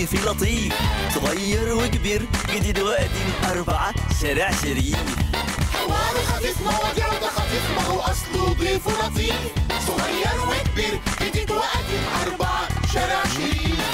شريف لطيف صغير وكبير جديد وقديم أربعة شارع شريف حوار خفيف مواضيع ده خفيف ما هو اصله ضيف لطيف صغير وكبير جديد وقديم اربعه شارع شريف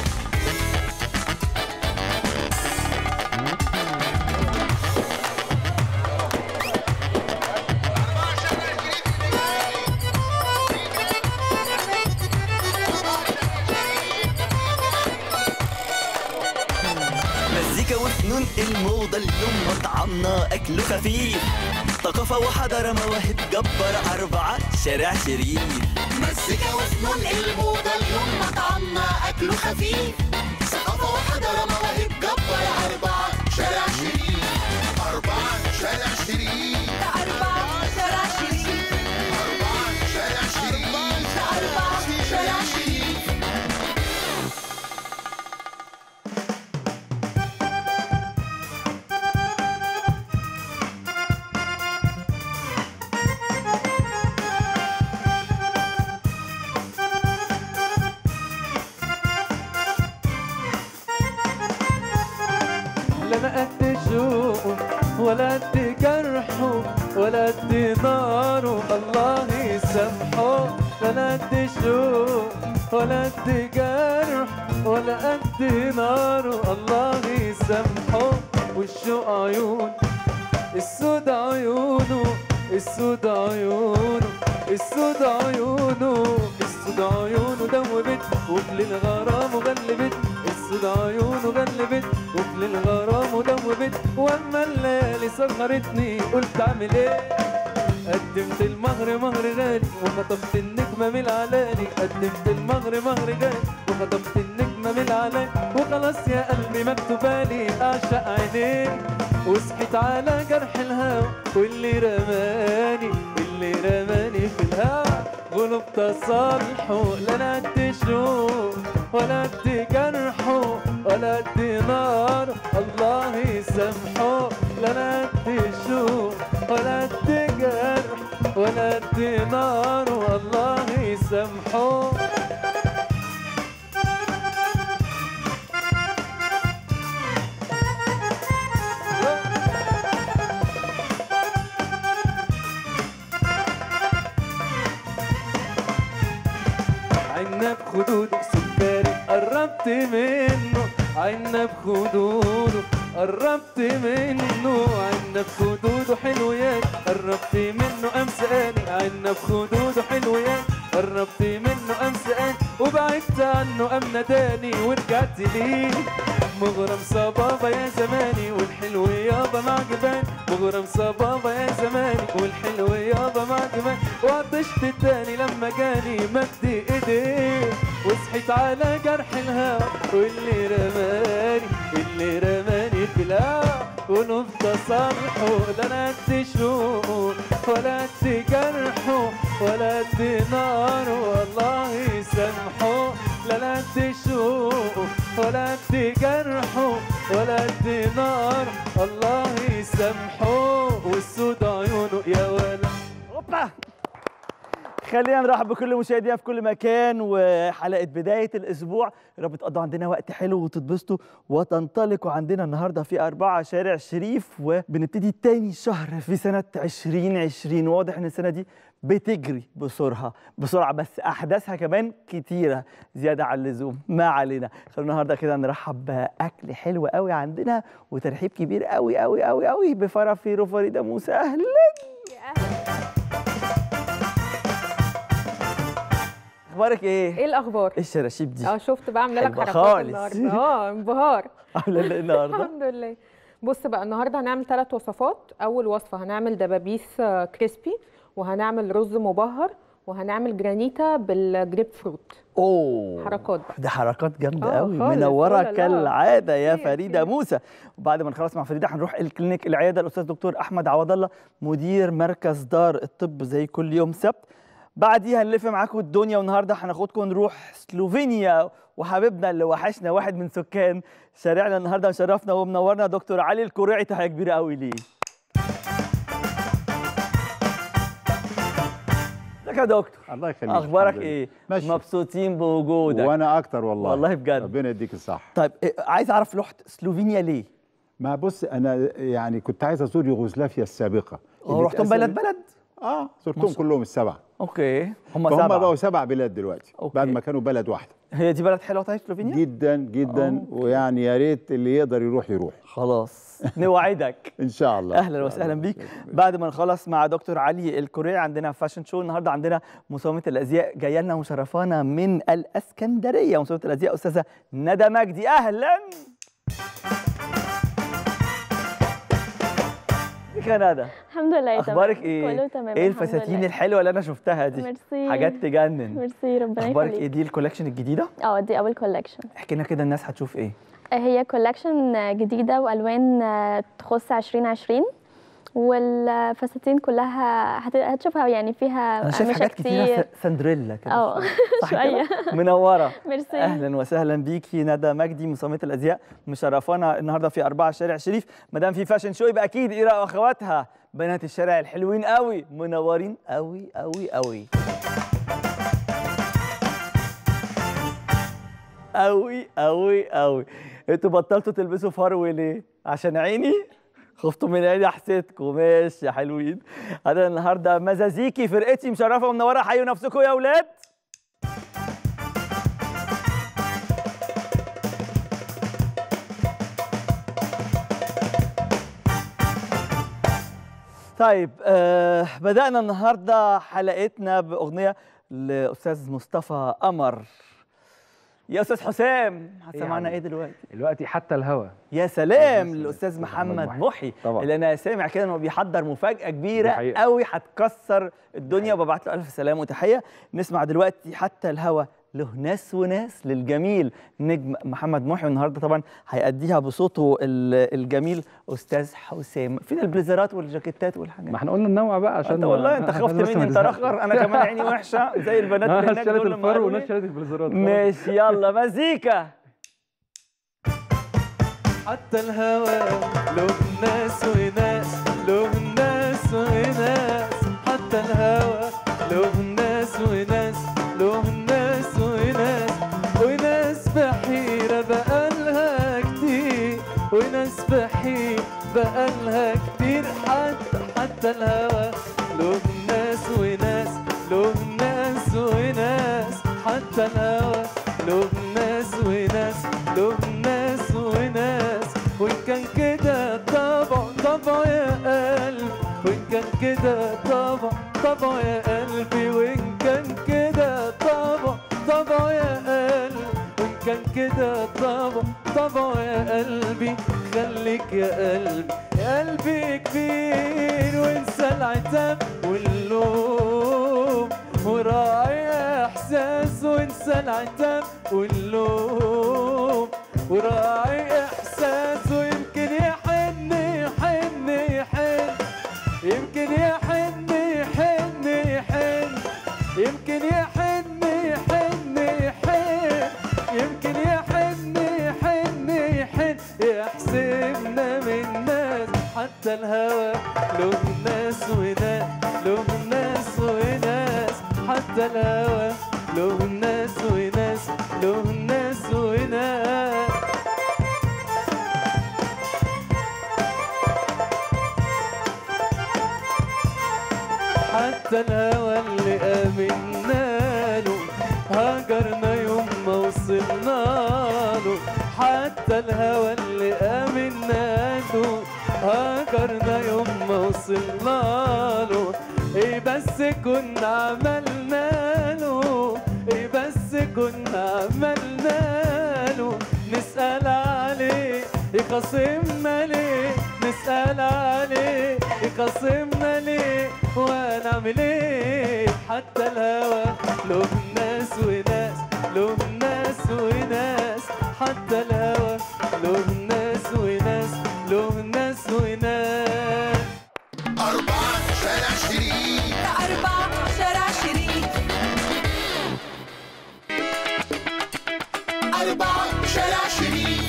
مزيكا وفنون الموضة اليوم مطعمنا أكله خفيف ثقافة وحضارة مواهب جبار أربعة شارع شريف مزيكا وفنون الموضة اليوم مطعمنا أكله خفيف ثقافة وحضارة مواهب جبار أربعة شارع شريف أربعة شارع شريف أربعة شارع شريف أربعة شارع شريف أربعة شارع شريف لا انا قد شوقه ولا قد جرحه ولا قد ناره الله يسامحه لا انا قد شوقه ولا قد جرح ولا قد ناره الله يسامحه والشوق عيون السود عيونه السود عيونه السود عيونه السود عيونه دوبت وكل الغرام وغلبت السود عيونه غلبت وكل الغرام ودوبت واما الليالي سهرتني قلت اعمل ايه قدمت المهر مهر غالي وخطفت النجمة من العلالي قدمت المهر مهر غالي وخطفت النجمة من العلالي وخلاص يا قلبي مكتوبالي أعشق عينيك وسكت على جرح الهوى واللي رماني اللي رماني في الهوى غلب تصالحه لا انا قد شوق ولا قد جرحه ولا قد نار الله يسامحه لا انا قد شوق ولا قد جرح ولا قد نار والله يسامحه عنب خدوده سكري قربت منه عنب خدوده قربت منه عنب خدوده حلويات قربت منه امساني عنب خدوده حلويات قربت منه امساني وبعدت عنه ام نداني ورجعت ليه مغرم صبابة يا زماني والحلو يابا مع جبال مغرم صبابة يا زماني والحلو يابا مع جبال وعطشت التاني لما جاني مد ايديه وصحيت على جرح الهوى واللي رماني اللي رماني في الهوى ونفض صالحه لا انا قد شوقه ولا قد جرحه ولا قد ناره والله يسامحه لا لا قد شوقه ولا قد جرحه ولا قد نار الله يسامحه والسود عيونه يا ولد اوبا خلينا نرحب بكل مشاهدينا في كل مكان وحلقه بدايه الاسبوع يا رب تقضوا عندنا وقت حلو وتتبسطوا وتنطلقوا عندنا النهارده في أربعة شارع شريف وبنبتدي تاني شهر في سنه 2020 واضح ان السنه دي بتجري بسرعه بسرعه بس احداثها كمان كتيره زياده عن اللزوم ما علينا خلونا النهارده كده نرحب باكل حلو قوي عندنا وترحيب كبير قوي قوي قوي قوي بفرافير وفريده موسى اهلا اخبارك ايه؟ ايه الاخبار ايه الشراشيب دي؟ اه شفت بعمل لك حلوة حركات خالص. النهارده اه انبهار عامله ايه النهارده؟ الحمد لله بص بقى النهارده هنعمل ثلاث وصفات اول وصفه هنعمل دبابيس آه، كريسبي وهنعمل رز مبهر وهنعمل جرانيتا بالجريب فروت اوه حركات بقى ده حركات جامده آه، قوي خالص. منوره أوه لا لا. كالعاده يا كتير، فريده كتير. موسى وبعد ما نخلص مع فريده هنروح الكلينيك العياده الاستاذ دكتور احمد عوض الله مدير مركز دار الطب زي كل يوم سبت بعديها نلف معاكم الدنيا والنهارده هناخدكم نروح سلوفينيا وحبيبنا اللي وحشنا واحد من سكان شارعنا النهارده مشرفنا ومنورنا دكتور علي الكوريعي تحيه كبيره قوي ليه ازيك ازيك يا دكتور الله يخليك اخبارك الحمد لله. ايه ماشي مبسوطين بوجودك وانا اكتر والله والله بجد. ربنا يديك الصح طيب إيه، عايز اعرف لوحه سلوفينيا ليه ما بص انا يعني كنت عايز ازور يوغوسلافيا السابقه هو اللي رحتم اتقسمت- بلد بلد اه زرتهم كلهم السبعه اوكي هم فهم سبعه بقوا سبع بلاد دلوقتي أوكي. بعد ما كانوا بلد واحده هي دي بلد حلوه طيب سلوفينيا جدا جدا ويعني يا ريت اللي يقدر يروح يروح خلاص نوعدك ان شاء الله اهلا وسهلا بيك بعد ما نخلص مع دكتور علي الكوري عندنا فاشن شو النهارده عندنا مصممه الازياء جايه لنا مشرفانا من الاسكندريه مصممه الازياء استاذه ندى مجدي اهلا ازيك يا ندى الحمد لله اخبارك تمام. ايه كله تمام ايه الحمد الفساتين لله. الحلوه اللي انا شفتها دي ميرسي حاجات تجنن ميرسي ربنا اخبارك ايه يخليك دي الكولكشن الجديده اه دي اول كولكشن احكي لنا كده الناس هتشوف ايه هي كولكشن جديده والوان آه، تخص 2020 والفساتين كلها هت- هتشوفها يعني فيها انا شايف أقمشة حاجات كتيره س- سندريلا كده اه صح كده؟ شويه منوره ميرسي اهلا وسهلا بيكي ندى مجدي مصممه الازياء مشرفانا النهارده في أربعة شارع شريف ما دام في فاشن شو يبقى اكيد ايرا واخواتها بنات الشارع الحلوين قوي منورين قوي قوي قوي قوي قوي قوي انتوا بطلتوا تلبسوا فرو ليه عشان عيني خفتوا من عيني حسيتكم ماشي يا حلوين انا النهارده مزازيكي فرقتي مشرفه ومنوره حيوا نفسكم يا اولاد طيب آه بدأنا النهارده حلقتنا بأغنية لأستاذ مصطفى قمر يا أستاذ حسام هتسمعنا عم؟ إيه دلوقتي؟ دلوقتي حتى الهوا يا سلام الأستاذ الأستاذ محمد محمد محي. محي طبعا. اللي أنا سامع كده إنه بيحضر مفاجأة كبيرة دي حقيقة. قوي هتكسر الدنيا وببعت له ألف سلام وتحية نسمع دلوقتي حتى الهوا له ناس وناس للجميل نجم محمد محي والنهارده طبعا هيأديها بصوته ال- الجميل استاذ حسام فين البليزرات والجاكيتات والحاجات ما احنا قلنا ننوع بقى عشان انت والله انت عشان خفت بس مني ما انت نزهقش. رخر انا كمان عيني وحشه زي البنات اللي ناس هناك شالت دول لما الفر قالوا وناس لي. شالت البليزرات ماشي يلا مزيكا حتى الهوى له ناس وناس له ناس وناس حتى الهوى له ناس وناس له ناس وناس وناس بحيرة بقالها كتير وناس بحيرة بقالها كتير حتى حتى الهوى له ناس وناس له ناس وناس حتى الهوى له ناس وناس له ناس وناس وإن كان كده طبع طبع يا قلب وإن كان كده طبع طبع يا قلبي وإن كان كده طبع طبع يا قلب وإن كان كده طبع طبع يا قلبي خليك يا قلبي يا قلبي كبير وانسى العتاب واللوم وراعي احساس وانسى العتاب واللوم وراعي احساس ويمكن يحن يحن يحن يمكن يحن يحن يحن يمكن يحن يحن يحن يمكن يحن يحن يحن يحسبنا من ناس حتى الهوى له ناس وناس له ناس وناس حتى الهوى له ناس وناس له ناس وناس حتى الهوى اللي آمنا له هاجرنا يوم ما وصلنا له حتى الهوى اللي آمنا له هاجرنا يوم ما وصلنا له ايه بس كنا عملنا له ايه بس كنا عملنا له نسأل عليه يخاصمنا ليه نسأل عليه يخاصمنا ليه ونعمل ايه حتى الهوى له ناس وناس له ناس وناس حتى الهوى له ناس وناس له ناس وناس أربعة شارع شريف أربعة شارع شريف أربعة شارع شريف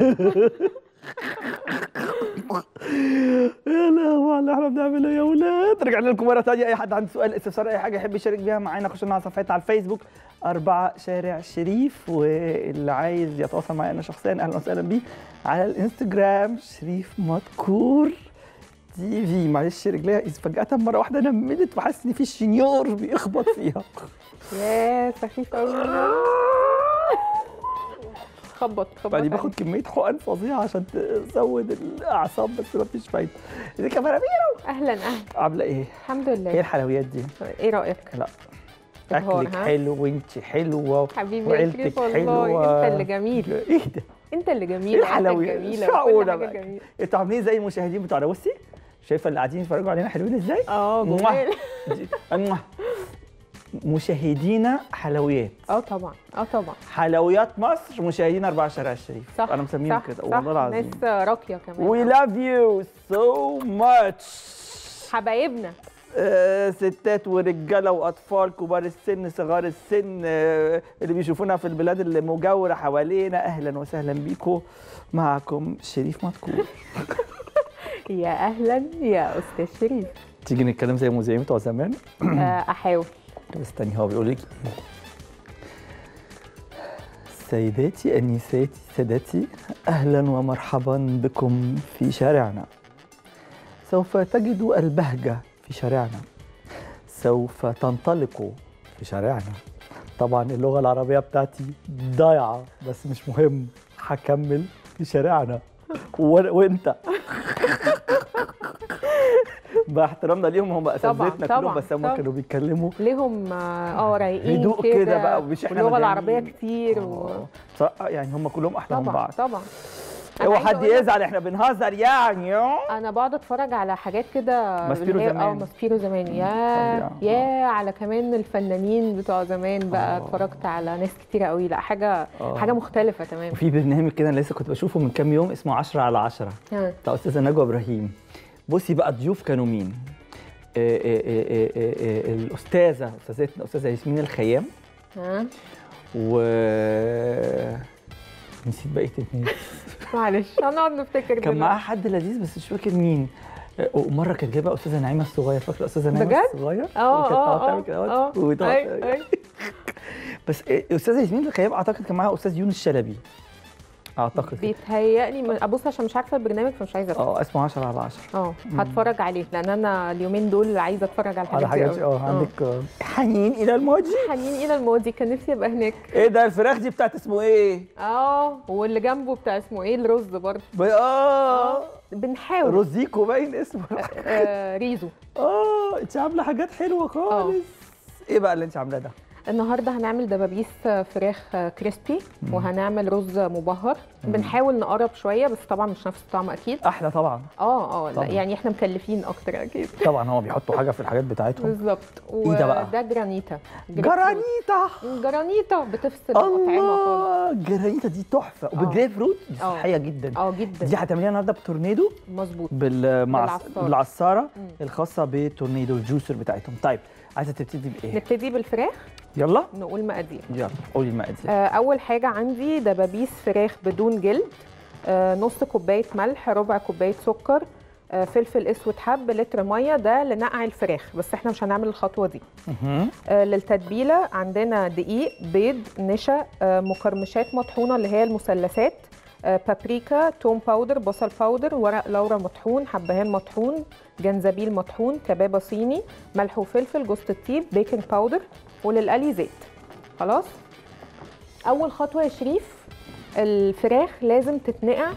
يا لهوي على اللي احنا بنعمله يا ولاد رجعنا لكم مره ثانيه اي حد عنده سؤال استفسار اي حاجه يحب يشارك بيها معانا خش لنا على صفحتنا على الفيسبوك أربعة شارع شريف واللي عايز يتواصل معايا انا شخصيا اهلا وسهلا بيه على الانستجرام شريف مذكور تي في معلش رجليها إذ فجأة مرة واحدة نملت وحاسس إن في شنيور بيخبط فيها يا سخيف قوي خبط خبط بعدين باخد كمية حقن فظيعة عشان تزود الأعصاب بس مفيش فايدة ازيك يا فراميرو اهلا اهلا عاملة إيه؟ الحمد ايه لله الحلويات دي؟ ايه رايك لا إبهار، اكلك ها؟ حلو وانت حلوه حبيبي يا وعيلتك شريف والله حلوه انت اللي جميل ايه ده؟ انت اللي ايه جميل وعيلتك الحلويات؟ جميله مش وكل معقوله حاجه بقى جميله انتوا عاملين زي المشاهدين بتوعنا بصي شايفه اللي قاعدين يتفرجوا علينا حلوين ازاي؟ اه موah. جمال دي- موah. مشاهدينا حلويات اه طبعا اه طبعا حلويات مصر مشاهدين أربعة شارع الشريف صح انا مسميهم صح، كده صح. والله العظيم ناس راقيه كمان We love you so much حبايبنا آه، ستات ورجاله واطفال كبار السن صغار السن آه، اللي بيشوفونا في البلاد المجاوره حوالينا اهلا وسهلا بيكم معكم شريف مذكور يا اهلا يا استاذ شريف تيجي نتكلم زي المذيعين بتوع زمان آه، احاول طب استني هو بيقول لك إيه؟ سيداتي انساتي سادتي اهلا ومرحبا بكم في شارعنا سوف تجدوا البهجه في شارعنا سوف تنطلقوا في شارعنا طبعا اللغه العربيه بتاعتي ضايعه بس مش مهم هكمل في شارعنا و... وانت مع احترامنا ليهم هم اساتذتنا كلهم طبعاً، بس هم طبعاً. كانوا بيتكلموا ليهم اه رايقين هدوء كده بقى ومش احنا واللغه مجانين. العربيه كتير و... آه. بصراحة يعني هم كلهم احلى من طبعا بعض طبعا أنا اوعى عايزة حد أقول لك- يزعل احنا بنهزر يعني انا بقعد اتفرج على حاجات كده ماسبيرو اللي هي- زمان. اه ماسبيرو زمان يا فظيع. يا على كمان الفنانين بتوع زمان بقى آه. اتفرجت على ناس كتيره قوي لا حاجه آه. حاجه مختلفه تمام وفي برنامج كده انا لسه كنت بشوفه من كام يوم اسمه 10 على 10 ها. بتاع استاذه نجوى ابراهيم بصي بقى الضيوف كانوا مين آه، آه، آه، آه، آه، آه، الاستاذه استاذتنا استاذه ياسمين الخيام ها و نسيت بقيه الناس معلش هنقعد نفتكر كان دلوقتي. معاها حد لذيذ بس مش فاكر مين آه، ومره كانت جايبه استاذه نعيمه الصغير فاكره استاذه نعيمه بجد؟ الصغير اه وكانت تقعد اه تعمل كده اه اهوت، وتقعد أي- تعمل أي. بس إيه، استاذه ياسمين الخيام اعتقد كان معاها استاذ يونس شلبي اعتقد كده. بيتهيألي م- ابص عشان مش عارفه البرنامج فمش عايزه أفتكر. اه اسمه 10 على 10 اه هتفرج عليه لان انا اليومين دول عايزه اتفرج على على الحاجات حاجات دي اه قوي. عندك آه، حنين الى الماضي حنين الى الماضي كان نفسي ابقى هناك ايه ده الفراخ دي بتاعت اسمه ايه؟ اه واللي جنبه بتاع اسمه ايه الرز برضه ب- اه بنحاول روزيكو باين اسمه آه ريزو اه انت عامله حاجات حلوه خالص ايه بقى اللي انت عاملاه ده؟ النهارده هنعمل دبابيس فراخ كريسبي وهنعمل رز مبهر بنحاول نقرب شويه بس طبعا مش نفس الطعم اكيد احلى طبعا اه اه لا طبعاً. يعني احنا مكلفين اكتر اكيد طبعا هو بيحطوا حاجه في الحاجات بتاعتهم بالظبط إيه ده بقى؟ وده جرانيتا جرانيتا جرانيتا بتفصل الاطعمه خالص الله جرانيتا دي تحفه وبالجريب فروت دي آه. صحيه جدا اه دي جدا هتعمليها النهارده بتورنيدو مظبوط بالمع بالعصارة. بالعصاره مم. الخاصه بتورنيدو الجوسر بتاعتهم طيب عايزه تبتدي بايه نبتدي بالفراخ يلا نقول مقادير يلا قولي المقادير آه، اول حاجه عندي دبابيس فراخ بدون جلد آه، نص كوبايه ملح ربع كوبايه سكر آه، فلفل اسود حب لتر ميه ده لنقع الفراخ بس احنا مش هنعمل الخطوه دي مهم. آه، للتتبيله عندنا دقيق بيض نشا آه، مكرمشات مطحونه اللي هي المثلثات آه، بابريكا توم باودر بصل باودر ورق لورا مطحون حبهان مطحون جنزبيل مطحون كبابه صيني ملح وفلفل جوز الطيب بيكنج باودر وللقلي زيت خلاص اول خطوه يا شريف الفراخ لازم تتنقع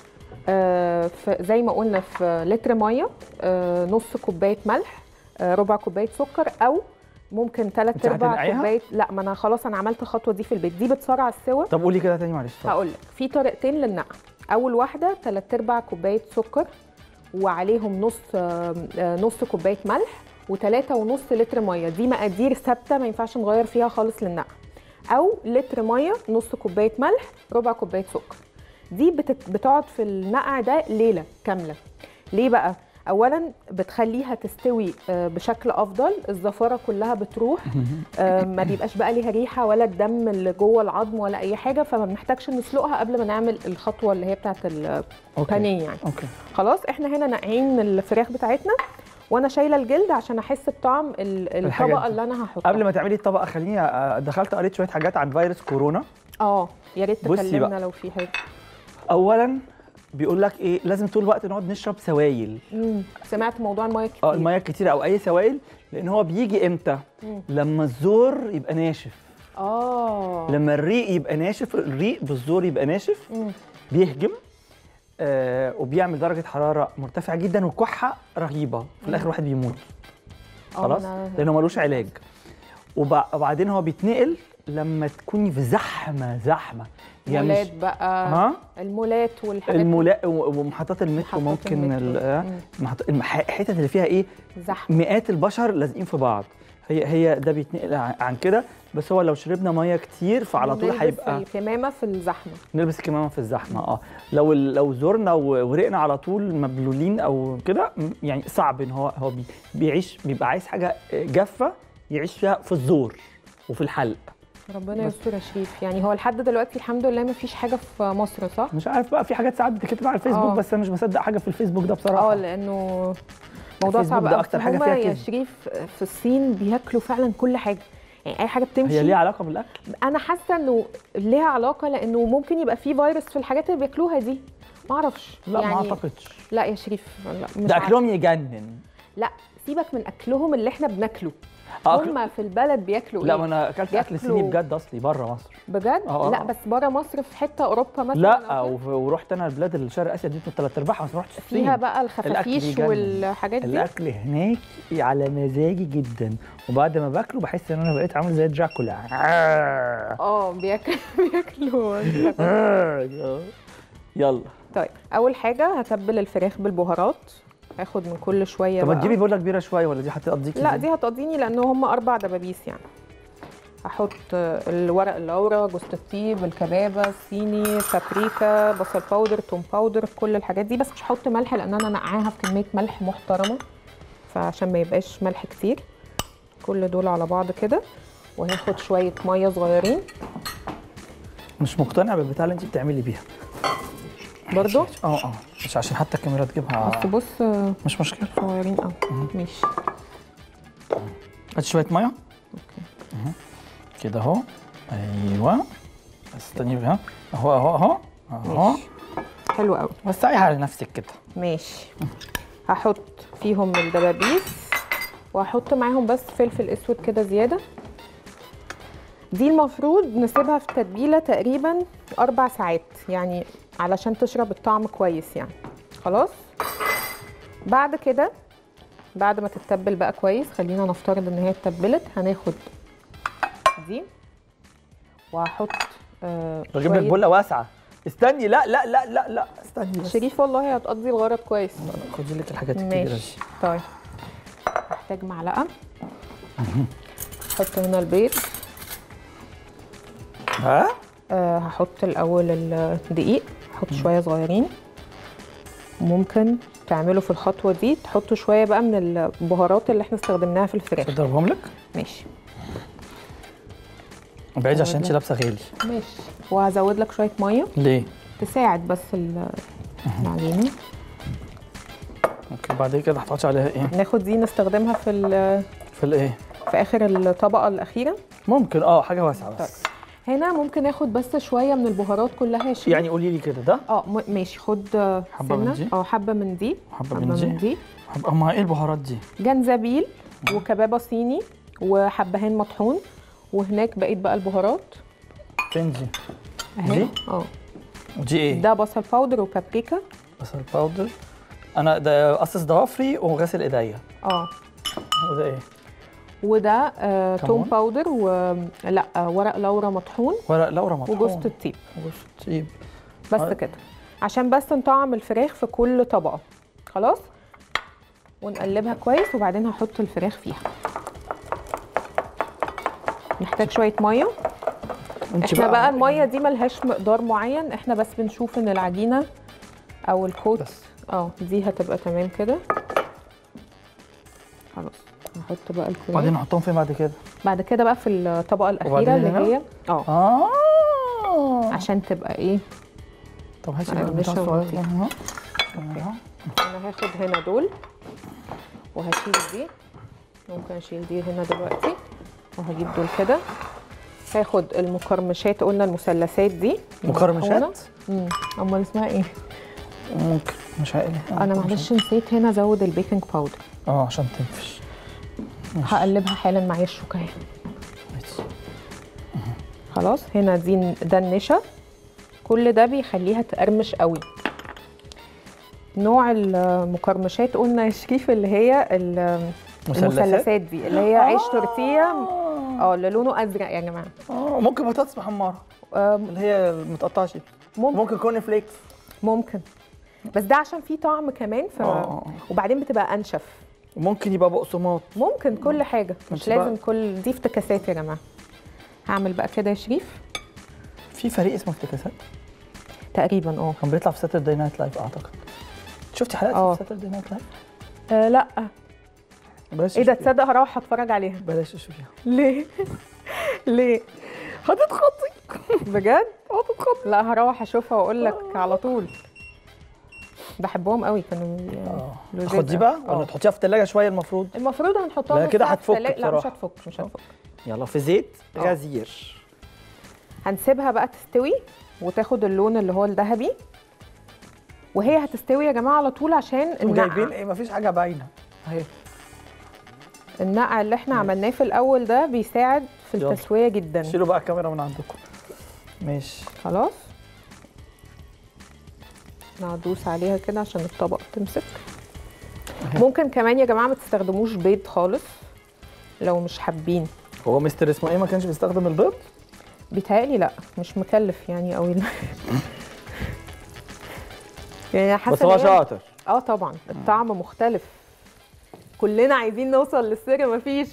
آه، في- زي ما قلنا في لتر ميه آه، نص كوبايه ملح آه، ربع كوبايه سكر او ممكن ثلاث أنت ارباع هتنقعيها؟ كوبايه لا ما انا خلاص انا عملت الخطوه دي في البيت دي بتسرع السوى طب قولي كده تاني معلش اتفضل. هقول لك في طريقتين للنقع اول واحده ثلاث ارباع كوبايه سكر وعليهم نص آه، آه، نص كوبايه ملح وثلاثة ونص لتر ميه دي مقادير ثابته ما ينفعش نغير فيها خالص للنقع او لتر ميه نص كوبايه ملح ربع كوبايه سكر دي بتت... بتقعد في النقع ده ليله كامله ليه بقى اولا بتخليها تستوي آه، بشكل افضل الزفاره كلها بتروح آه، ما بيبقاش بقى ليها ريحه ولا الدم اللي جوه العظم ولا اي حاجه فما بنحتاجش نسلقها قبل ما نعمل الخطوه اللي هي بتاعه البانيه يعني اوكي خلاص احنا هنا ناقعين الفراخ بتاعتنا وانا شايله الجلد عشان احس بطعم ال- الحاجات الطبقه دي. اللي انا هحطها قبل ما تعملي الطبقه خليني آه، دخلت قريت شويه حاجات عن فيروس كورونا اه يا ريت بصي تكلمنا بقى. لو في حاجه اولا بيقول لك ايه لازم طول الوقت نقعد نشرب سوائل مم. سمعت موضوع المايه كتير اه الميه كتير او اي سوائل لان هو بيجي امتى مم. لما الزور يبقى ناشف اه لما الريق يبقى ناشف الريق بالزور يبقى ناشف مم. بيهجم آه وبيعمل درجه حراره مرتفعه جدا وكحه رهيبه في الاخر واحد بيموت آه، خلاص أنا- لانه ملوش علاج وبع- وبعدين هو بيتنقل لما تكوني في زحمه زحمه يعني مش- مولات بقى ها المولات والحاجات دي. المولا و- ومحطات المترو محطات ممكن المترو. ال- آه، مم. محط- المح- الحتت اللي فيها ايه زحمه مئات البشر لازقين في بعض هي هي ده بيتنقل عن عن كده بس هو لو شربنا ميه كتير فعلى طول نلبس هيبقى الكمامه في الزحمه نلبس الكمامه في الزحمه اه لو ال- لو زورنا و- ورقنا على طول مبلولين او كده م- يعني صعب ان هو هو بي- بيعيش بيبقى عايز حاجه جافه يعيش فيها في الزور وفي الحلق ربنا بس. يستر يا شريف يعني هو لحد دلوقتي الحمد لله ما فيش حاجه في مصر صح مش عارف بقى في حاجات ساعات بتكتب على الفيسبوك آه. بس انا مش مصدق حاجه في الفيسبوك ده بصراحه اه لانه موضوع الفيسبوك صعب ده قوي أكتر حاجة هما فيها يا كذب. شريف في الصين بياكلوا فعلا كل حاجه يعني اي حاجه بتمشي هي ليها علاقه بالاكل انا حاسه انه ليها علاقه لانه ممكن يبقى في فيروس في الحاجات اللي بياكلوها دي ما اعرفش لا يعني ما اعتقدش لا يا شريف لا مش ده عارفة. اكلهم يجنن لا سيبك من اكلهم اللي احنا بناكله آه، أكل- هم في البلد بياكلوا لا ايه ما انا اكلت اكل صيني بياكلوا- بجد اصلي بره مصر بجد آه، آه. لا بس بره مصر في حته اوروبا مثلا لا أو كده، وف- ورحت انا البلاد الشرق اسيا دي ثلاث ارباعها بس ما رحتش الصين فيها بقى الأكل الخفافيش يجنن. والحاجات دي الاكل هناك على مزاجي جدا وبعد ما باكله بحس ان انا بقيت عامل زي دراكولا اه بياكل بياكلوا يلا طيب اول حاجه هتبل الفراخ بالبهارات هاخد من كل شويه طب بقى. تجيبي بوله كبيره شويه ولا دي هتقضيكي لا إزاي؟ دي هتقضيني لان هم اربع دبابيس يعني هحط الورق اللورا جوز الطيب الكبابه الصيني بابريكا بصل باودر توم باودر كل الحاجات دي بس مش هحط ملح لان انا نقعاها في كميه ملح محترمه فعشان ما يبقاش ملح كتير كل دول على بعض كده وهاخد شويه ميه صغيرين مش مقتنع بالبتاع اللي انت بتعملي بيها برضو اه اه مش عشان حتى الكاميرا تجيبها بس بص مش مشكله صغيرين اه ماشي هات شويه ميه مهم. كده اهو ايوه بس استني بقى اهو اهو اهو اهو ماشي. حلو قوي وسعيها على نفسك كده ماشي هحط فيهم الدبابيس وهحط معاهم بس فلفل اسود كده زياده دي المفروض نسيبها في التتبيله تقريبا اربع ساعات يعني علشان تشرب الطعم كويس يعني خلاص بعد كده بعد ما تتبل بقى كويس خلينا نفترض ان هي اتبلت هناخد دي وهحط آه بجيب لك شوية- بوله واسعه استني لا لا لا لا لا استني بس شريف والله هتقضي الغرض كويس لا، لا، خدي لك الحاجات الكبيره دي ماشي طيب محتاج معلقه احط هنا البيض ها أه هحط الاول الدقيق احط شويه صغيرين ممكن تعملوا في الخطوه دي تحطوا شويه بقى من البهارات اللي احنا استخدمناها في الفراخ اضربهم لك ماشي بعيد عشان انت لابسه غالي ماشي وهزود لك شويه ميه ليه تساعد بس ال- العجينه اوكي بعد كده هتحطي عليها ايه ناخد دي نستخدمها في ال- في الايه في اخر الطبقه الاخيره ممكن اه حاجه واسعه بس هنا ممكن اخد بس شويه من البهارات كلها يا شيخ يعني قولي لي كده ده اه م- ماشي خد آه، حبة من سنة. دي؟ اه حبه من دي حبه من دي دي حبه اما ايه البهارات دي جنزبيل وكبابه صيني وحبهان مطحون وهناك بقيت بقى البهارات فين دي اهي دي؟ اه ودي ايه ده بصل باودر وبابريكا بصل باودر انا ده قصص ضوافري وغسل ايديا اه وده ايه وده آه توم كمون؟ باودر و لا آه ورق لورا مطحون ورق لورا مطحون وجوز الطيب وجوز الطيب بس آه. كده عشان بس نطعم الفراخ في كل طبقه خلاص ونقلبها كويس وبعدين هحط الفراخ فيها محتاج شويه ميه انت احنا بقى الميه دي ملهاش مقدار معين احنا بس بنشوف ان العجينه او الكوت بس اه دي هتبقى تمام كده خلاص نحط بقى الكريم وبعدين نحطهم فين بعد كده بعد كده بقى في الطبقه الاخيره وبعدين اللي هنا؟ هي اه اه عشان تبقى ايه طب هاتي مع بقى البتاع النشا الصغير ده والطين. اهو. انا هاخد هنا دول وهشيل دي ممكن اشيل دي هنا دلوقتي وهجيب دول كده هاخد المقرمشات قلنا المثلثات دي مقرمشات؟ امم امال اسمها ايه ممكن مش عارف انا معلش نسيت هنا ازود البيكنج باودر اه عشان تنفش هقلبها حالا معايا الشوكه خلاص هنا دي ده النشا كل ده بيخليها تقرمش قوي نوع المقرمشات قلنا يا شريف اللي هي ال- مثلثات؟ المثلثات دي اللي هي عيش تورتيه اه اللي لونه ازرق يا جماعه اه ممكن بطاطس محمره آم، اللي هي المتقطعه دي ممكن ممكن كورن فليكس ممكن بس ده عشان فيه طعم كمان ف... آه. وبعدين بتبقى انشف وممكن يبقى بقسماط ممكن كل حاجه مش انت بقى- لازم كل دي افتكاسات يا جماعه هعمل بقى كده يا شريف في فريق اسمه افتكاسات تقريبا اه كان بيطلع في ساتردي نايت لايف اعتقد شفتي حلقات اه. في ساتردي نايت لايف آه لا بلاش ايه ده تشوفيها. تصدق هروح اتفرج عليها بلاش تشوفيها ليه ليه هتتخطي بجد هتتخطي لا هروح اشوفها واقول لك على طول بحبهم قوي كانوا لذيذ خد دي أوي. بقى اه. ولا تحطيها في الثلاجه شويه المفروض المفروض هنحطها لا نص كده ساعة في هتفك التلاجة. لا مش بصراحة. هتفك مش هتفك يلا في زيت اه. غزير هنسيبها بقى تستوي وتاخد اللون اللي هو الذهبي وهي هتستوي يا جماعه على طول عشان وجايبين النقع ايه مفيش حاجه باينه اهي النقع اللي احنا عملناه في الاول ده بيساعد في يلا. التسويه جدا شيلوا بقى الكاميرا من عندكم ماشي خلاص ندوس عليها كده عشان الطبق تمسك ممكن كمان يا جماعه ما تستخدموش بيض خالص لو مش حابين هو مستر اسمه ايه ما كانش بيستخدم البيض بيتهيألي لا مش مكلف يعني قوي يعني حاسه بس هو إن هي- شاطر اه طبعا الطعم مختلف كلنا عايزين نوصل للسر مفيش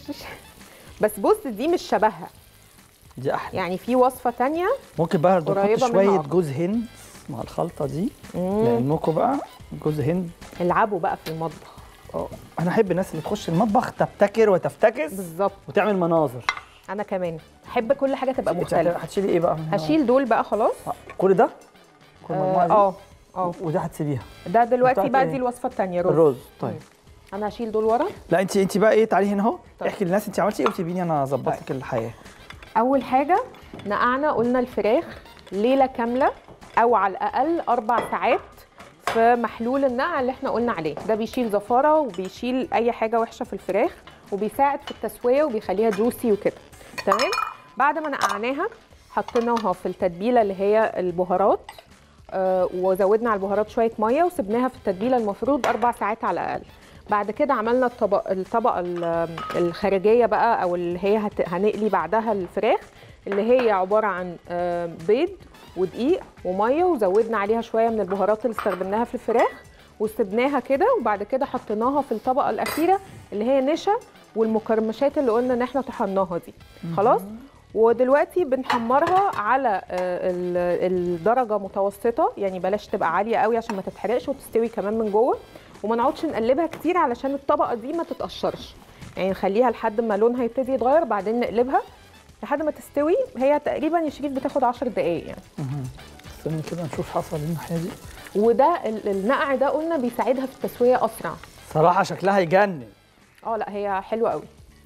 بس بص دي مش شبهها دي احلى يعني في وصفه تانية ممكن بقى برضه نحط قريبة منها شويه أكتر. جوز هند مع الخلطه دي مم. لعلمكم بقى جوز هند العبوا بقى في المطبخ اه انا احب الناس اللي تخش المطبخ تبتكر وتفتكس بالظبط وتعمل مناظر انا كمان احب كل حاجه تبقى انت مختلفه هتشيلي ايه بقى من هنا؟ هشيل دول بقى خلاص آه، كل ده كل المجموعه اه دي اه اه وده هتسيبيها ده دلوقتي بتاعت بقى ايه؟ دي الوصفه الثانيه رز الرز طيب انا هشيل دول ورا لا انت انت بقى ايه تعالي هنا اهو طيب. احكي للناس انت عملتي ايه وسيبيني انا اظبط لك الحياه اول حاجه نقعنا قلنا الفراخ ليله كامله او على الاقل اربع ساعات في محلول النقع اللي احنا قلنا عليه ده بيشيل زفاره وبيشيل اي حاجه وحشه في الفراخ وبيساعد في التسويه وبيخليها جوسي وكده تمام بعد ما نقعناها حطيناها في التتبيله اللي هي البهارات آه وزودنا على البهارات شويه ميه وسبناها في التتبيله المفروض اربع ساعات على الاقل بعد كده عملنا الطبق الطبقه ال- الخارجيه بقى او اللي هي هت- هنقلي بعدها الفراخ اللي هي عباره عن آه، بيض ودقيق وميه وزودنا عليها شويه من البهارات اللي استخدمناها في الفراخ وسبناها كده وبعد كده حطيناها في الطبقه الاخيره اللي هي نشا والمكرمشات اللي قلنا ان احنا طحناها دي خلاص ودلوقتي بنحمرها على آه، ال- الدرجه متوسطه يعني بلاش تبقى عاليه قوي عشان ما تتحرقش وتستوي كمان من جوه وما نقعدش نقلبها كتير علشان الطبقه دي ما تتقشرش يعني نخليها لحد ما لونها يبتدي يتغير بعدين نقلبها لحد ما تستوي هي تقريبا يا شريف بتاخد 10 دقايق يعني استني كده نشوف حصل ايه الناحيه دي وده ال- النقع ده قلنا بيساعدها في التسويه اسرع صراحه شكلها يجنن اه لا هي حلوه قوي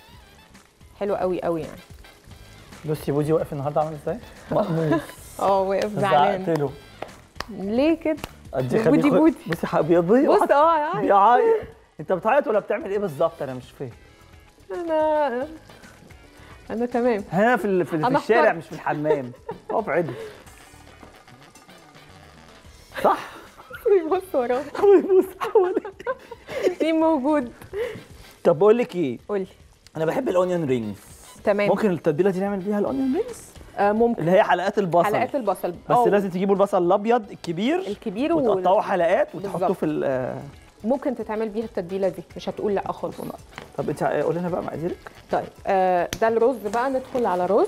حلوه قوي قوي يعني بصي بودي واقف النهارده عامل ازاي مقموص اه واقف زعقت زعلان له ليه كده ادي بودي خليه بودي. بصي ح- بيضيع بص اه يعني بيعيط انت بتعيط ولا بتعمل ايه بالظبط انا مش فاهم انا انا تمام هنا في ال- في, في أنا الشارع اخترت. مش في الحمام اقف عدل صح بص وراه بص حواليك مين موجود طب بقول لك ايه قولي انا بحب الاونيون رينجز تمام ممكن التتبيله دي نعمل بيها الاونيون رينجز آه ممكن اللي هي حلقات البصل حلقات البصل بس آه، لازم تجيبوا البصل الابيض الكبير الكبير وال- وتقطعوه حلقات وتحطوه بالظبط. في ال- ممكن تتعمل بيها التتبيله دي مش هتقول لا خالص طب انت قولي لنا بقى مقاديرك طيب آه ده الرز بقى ندخل على رز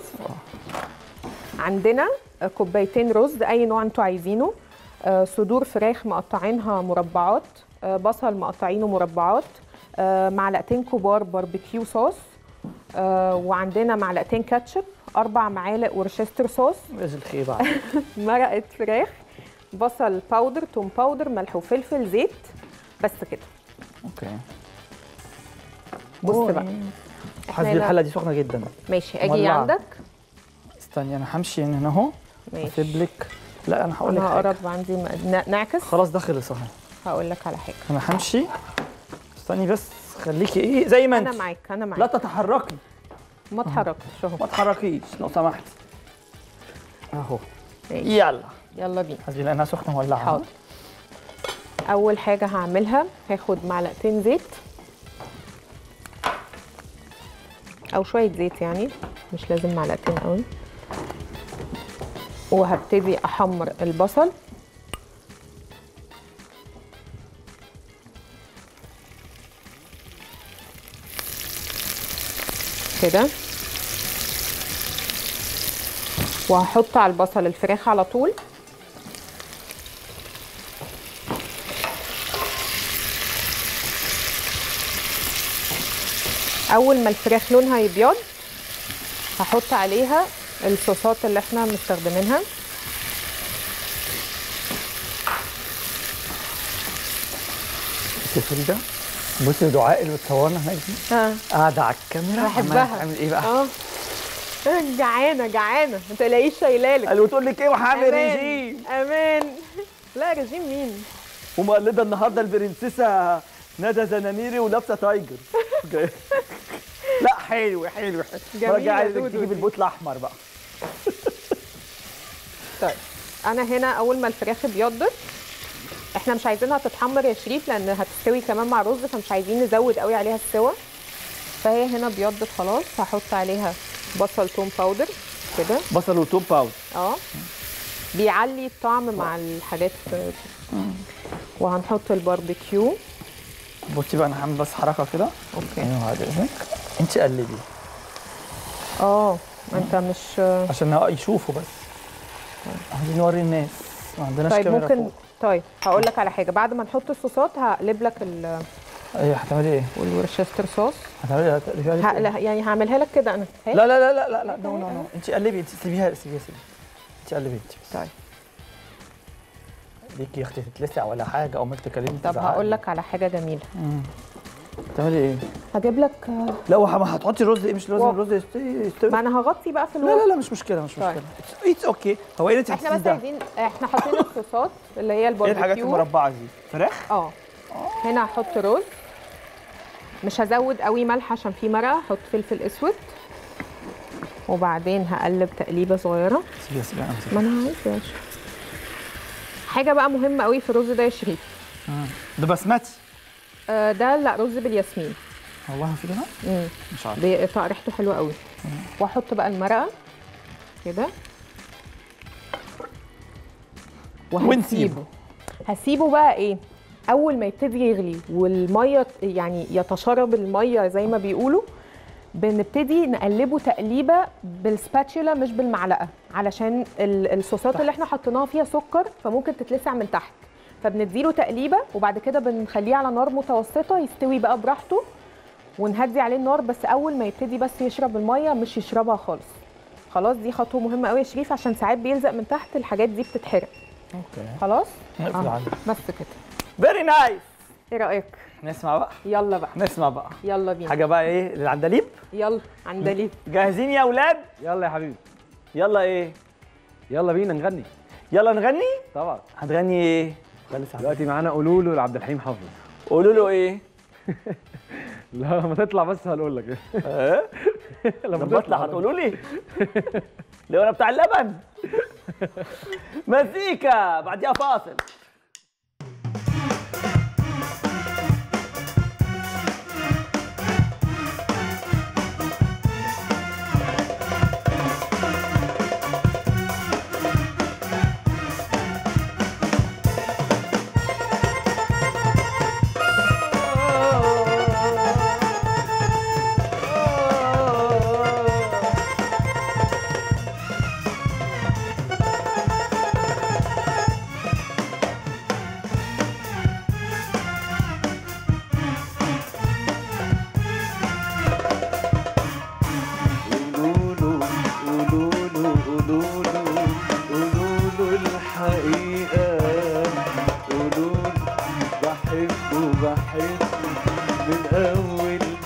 عندنا آه، كوبايتين رز اي نوع انتوا عايزينه آه صدور فراخ مقطعينها مربعات آه بصل مقطعينه مربعات آه، معلقتين كبار باربيكيو صوص آه، وعندنا معلقتين كاتشب اربع معالق ورشستر صوص جزاك الخير بقى مرقه فراخ بصل باودر توم باودر ملح وفلفل زيت بس كده اوكي بص أوه. بقى حاسس هنا- الحله دي سخنه جدا ماشي اجي مولعة. عندك استني انا همشي من هنا اهو ماشي اسيب لك لا انا هقول لك انا حاجه هقرب عندي م- ن- نعكس خلاص ده خلص اهو هقول لك على حاجه انا همشي استني بس خليكي ايه زي ما انا انت معاك انا معاك لا تتحركي ما اتحركتش اهو ما تتحركيش لو سمحت اهو ماشي. يلا يلا بينا حسبي لانها سخنه مولعه حاضر اول حاجه هعملها هاخد معلقتين زيت او شويه زيت يعني مش لازم معلقتين قوي وهبتدي احمر البصل كده وهحط على البصل الفراخ على طول اول ما الفراخ لونها يبيض هحط عليها الصوصات اللي احنا مستخدمينها بصي فريده بصي دعاء اللي بتصورنا هناك دي اه قاعده على الكاميرا بحبها عمالة تعمل ايه بقى؟ اه جعانه جعانه ما تلاقيش شايلالك قال وتقول لك ايه وهعمل امان ريجيم امان لا رجيم مين ومقلده النهارده البرنسيسه ندى زنانيري ولابسه تايجر لا حلو حلو حلو جميلة المرة الجاية عايزك دودو تجيب دي. البوت الاحمر بقى طيب انا هنا اول ما الفراخ ابيضت احنا مش عايزينها تتحمر يا شريف لان هتستوي كمان مع الرز فمش عايزين نزود قوي عليها السوا فهي هنا ابيضت خلاص هحط عليها بصل توم باودر كده بصل وتوم باودر اه بيعلي الطعم مع الحاجات وهنحط الباربيكيو بصي بقى انا هعمل بس حركه كده اوكي ايوه بعد اذنك انت قلبي اه انت مش عشان هو يشوفوا بس عايزين نوري الناس ما عندناش طيب كاميرا ممكن فوق. طيب هقول لك على حاجه بعد ما نحط الصوصات هقلب لك ال- ايه هتعملي ايه؟ والورشستر صوص هتعملي هتقلبيها لي فوق؟ هقل- يعني هعملها لك كده انا هي؟ لا لا لا لا لا لا نو نو نو انت قلبي انت سيبيها سيبيها سيبيها انت قلبي انت بس طيب ليكي يا اختي تتلسع ولا حاجه او ما تتكلمي طب هقول لك على حاجه جميله تعملي ايه؟ هجيب لك آه، لا وح- ما هتحطي رز ايه مش لازم واو. الرز يستوي يستوي ما انا هغطي بقى في لا الوسط لا لا مش مشكله مش طيب. مشكله اتس اوكي هو ايه اللي انت احنا حطيتيه بس ده؟ عايزين احنا حاطين الصوصات اللي هي ايه الحاجات الباربيكيو المربعه دي؟ فراخ؟ اه هنا هحط رز مش هزود قوي ملح عشان في مرقه هحط فلفل اسود وبعدين هقلب تقليبه صغيره سيبيها سيبيها انا ما انا عايزه يا شيخ. حاجه بقى مهمه قوي في الرز ده يا شريف ده بسمتي آه ده لا رز بالياسمين والله في ده؟ مم. مش عارف بيقطع ريحته حلوه قوي واحط بقى المرقه كده ونسيبه. هسيبه بقى ايه اول ما يبتدي يغلي والميه ت- يعني يتشرب الميه زي ما بيقولوا بنبتدي نقلبه تقليبه بالسباتشولا مش بالمعلقه علشان ال- الصوصات اللي احنا حطيناها فيها سكر فممكن تتلسع من تحت فبنديله تقليبه وبعد كده بنخليه على نار متوسطه يستوي بقى براحته ونهدي عليه النار بس اول ما يبتدي بس يشرب الميه مش يشربها خالص خلاص دي خطوه مهمه قوي يا شريف عشان ساعات بيلزق من تحت الحاجات دي بتتحرق اوكي خلاص نقفل آه، عليه بس كده فيري نايس ايه رايك نسمع بقى يلا بقى نسمع بقى يلا بينا حاجه بقى ايه للعندليب يلا عندليب جاهزين يا اولاد يلا يا حبيبي يلا ايه يلا بينا نغني يلا نغني طبعا هتغني ايه خلي ساعة. دلوقتي معانا قولوا لعبد الحليم حافظ قولوا له ايه لا ما تطلع بس هنقول لك اه لما لما اطلع هتقولوا لي لو انا بتاع اللبن مزيكا بعديها فاصل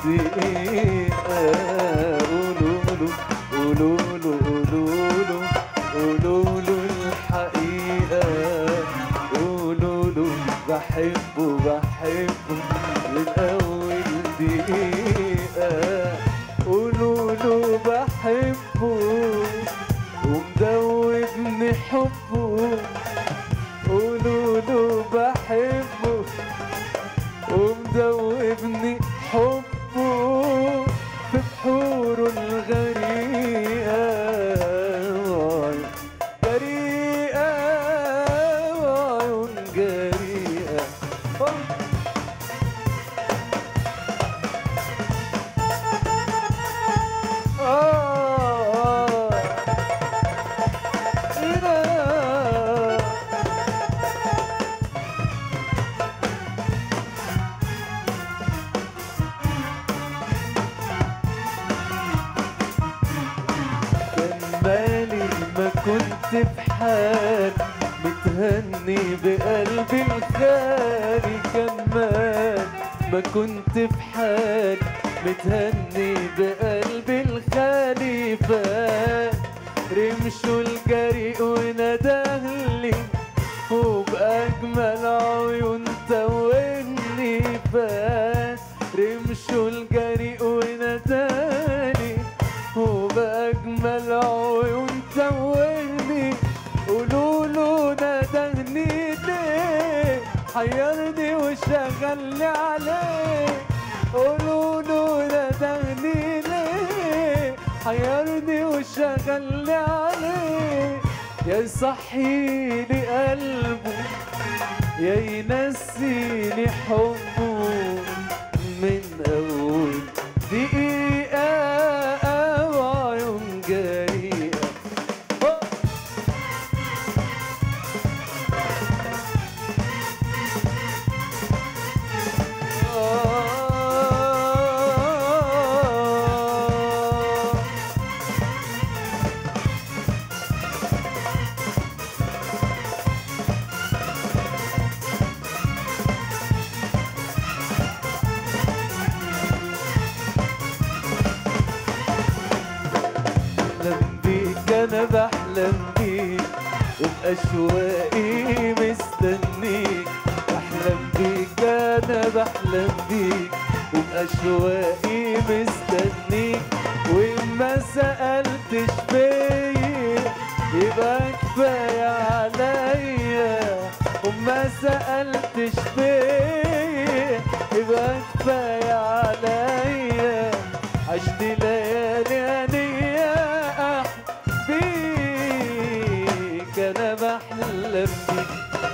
الدقيقة قولوا له قولوا له قولوا له قولوا له الحقيقة قولوا له بحبه بحبه من أول دقيقة قولوا له بحبه ومدوبني حبه قولوا له بحبه ومدوبني حبه في بحوره الغريقة جريئة وعيون جريئة آه إيه كان مالي ما كنت في حال متهني بقلبي الخالي كان مال ما كنت في حال متهني بقلبي الخالي فات رمشه الجريء وندهلي وبأجمل عيون توهني فات رمشه الجريء وندهلي وبأجمل عيون توهني قولوا له ندهني ليه حيرني وشغلني عليه قولوا له ندهني ليه حيرني وشغلني عليه يا يصحيلي قلبه يا ينسيني حبه من أول دقيقة وعيون جريئة بحلم بيك انا بحلم بيك وبأشواقي مستنيك بحلم بيك انا بحلم بيك وبأشواقي مستنيك وما سألتش فيا يبقى كفاية عليا وما سألتش فيا يبقى كفاية عليا عشت ليالي هنية بيك أنا بحلم بيك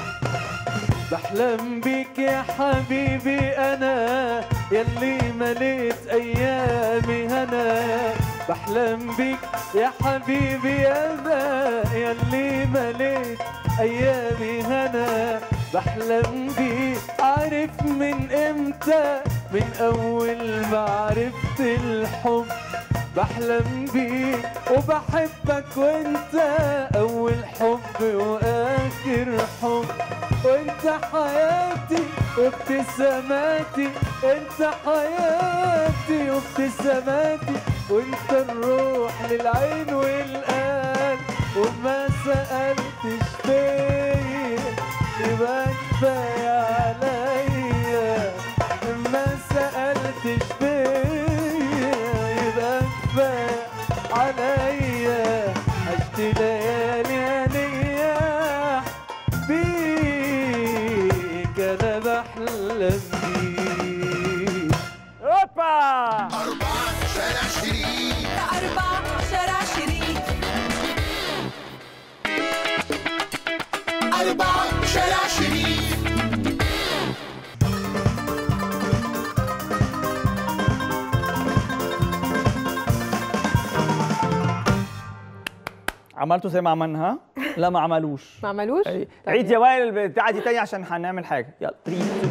بحلم بيك يا حبيبي أنا يلي مليت أيامي هنا بحلم بيك يا حبيبي أنا يلي مليت أيامي هنا بحلم بيك عارف من إمتى من أول ما عرفت الحب بحلم بيك وبحبك وانت اول حب واخر حب وانت حياتي وابتساماتي انت حياتي وابتساماتي وانت الروح للعين والقلب وما سألتش فيا يبقى كفاية عليا ما سألتش فيا يبقى كفاية عليا عشت ليالي هنية بيك أنا بحلم بيك اوبا أربعة شارع شريك أربعة شارع شريك أربعة شارع شريك عملتوا زي ما عملنا ها؟ لا ما عملوش ما عملوش أي. طب عيد يا وائل البتاعه دي تاني عشان هنعمل حاجه يلا 3 2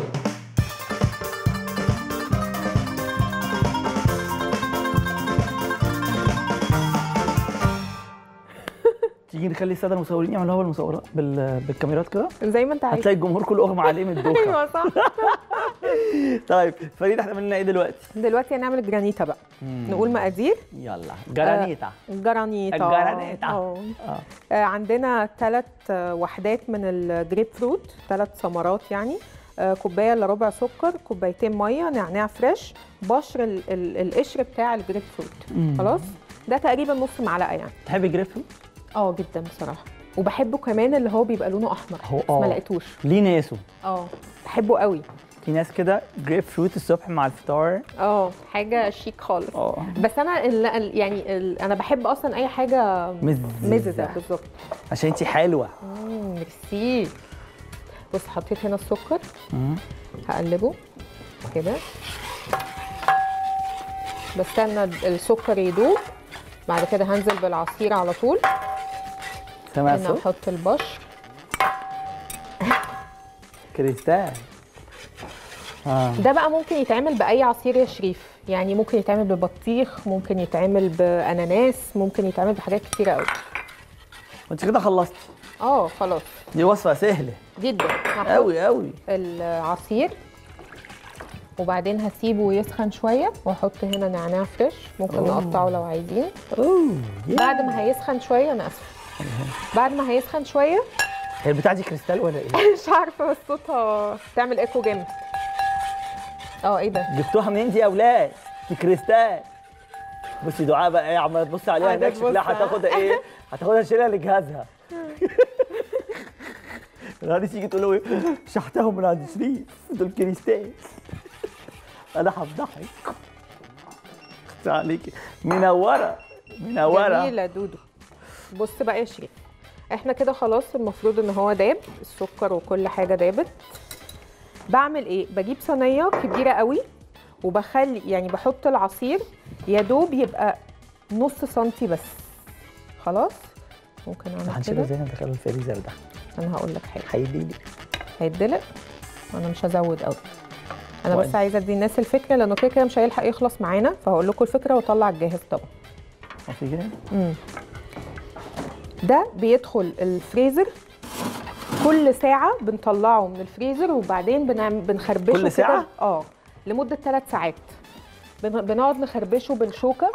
تيجي تيجي نخلي الساده المصورين يعملوها بالمصورات بال... بالكاميرات كده زي ما انت عايز هتلاقي الجمهور كله اغمى عليه من الدوخه ايوه صح طيب فريد احنا عملنا ايه دلوقتي دلوقتي هنعمل الجرانيتا بقى نقول مقادير يلا جرانيتا الجرانيتا الجرانيتا. اه آه. آه، عندنا ثلاث وحدات من الجريب فروت ثلاث ثمرات يعني آه، كوبايه الا ربع سكر كوبايتين ميه نعناع فريش بشر ال- ال- القشر بتاع الجريب فروت خلاص ده تقريبا نص معلقه يعني تحبي جريب فروت؟ اه جدا بصراحه وبحبه كمان اللي هو بيبقى لونه احمر هو بس آه. ما لقيتوش ليه ناسه اه بحبه قوي في ناس كده جريب فروت الصبح مع الفطار اه حاجه شيك خالص اه بس انا ال ال يعني ال انا بحب اصلا اي حاجه مززة. مززه بالظبط عشان انت حلوه مم، ميرسي بص حطيت هنا السكر مم. هقلبه كده بستنى السكر يدوب بعد كده هنزل بالعصير على طول سامع هنا الصوت؟ احط البشر كريستال اه ده بقى ممكن يتعمل باي عصير يا شريف يعني ممكن يتعمل ببطيخ ممكن يتعمل باناناس ممكن يتعمل بحاجات كتيره قوي وانت كده خلصتي اه خلاص دي وصفه سهله جدا هحط قوي قوي العصير وبعدين هسيبه يسخن شويه واحط هنا نعناع فريش ممكن نقطعه لو عايزين اوه بعد ما هيسخن شويه انا اسفه بعد ما هيسخن شويه هي البتاعه دي كريستال ولا ايه؟ مش عارفه بس صوتها بتعمل ايكو جامد اه ايه ده جبتوها منين دي يا اولاد؟ دي كريستال بصي دعاء بقى ايه عماله تبص عليها قاعدة هناك شكلها تبص. هتاخد ايه؟ هتاخدها تشيلها لجهازها غادي تيجي تقول له ايه؟ شحتهم من عند شريف دول كريستال انا هفضحك اختي عليكي منوره منوره جميله دودو بص بقى يا شريف احنا كده خلاص المفروض ان هو داب السكر وكل حاجه دابت بعمل ايه بجيب صينيه كبيره قوي وبخلي يعني بحط العصير يا دوب يبقى نص سنتي بس خلاص ممكن اعمل هنشيله كده ازاي ندخله الفريزر ده انا هقول لك حاجه هيديلي هيتدلق وانا مش هزود قوي انا وين؟ بس عايزه ادي الناس الفكره لانه كده كده مش هيلحق يخلص معانا فهقول لكم الفكره واطلع الجاهز طبعا هو في كده؟ مم. ده بيدخل الفريزر كل ساعة بنطلعه من الفريزر وبعدين بنعم بنخربشه كل كده- ساعة؟ اه لمدة ثلاث ساعات بن- بنقعد نخربشه بالشوكة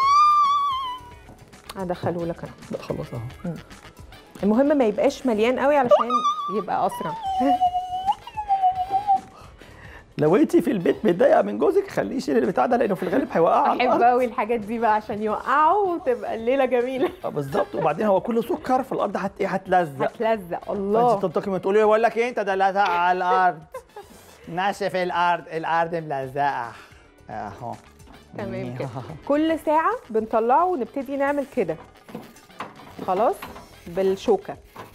هدخله لك انا لا خلاص اهو المهم ما يبقاش مليان قوي علشان يبقى اسرع لو انت في البيت متضايقه من جوزك خليه يشيل البتاع ده لانه في الغالب هيوقعها على بحب الارض قوي الحاجات دي بقى عشان يوقعوا وتبقى الليلة جميلة آه، بالظبط وبعدين هو كله سكر في الارض هت ايه هتلزق هتلزق فانت الله تنتقمي تقولي له بقول لك ايه انت ده لزق على الارض ناشف الارض الارض ملزقه اهو تمام كده كل ساعة بنطلعه ونبتدي نعمل كده خلاص بالشوكة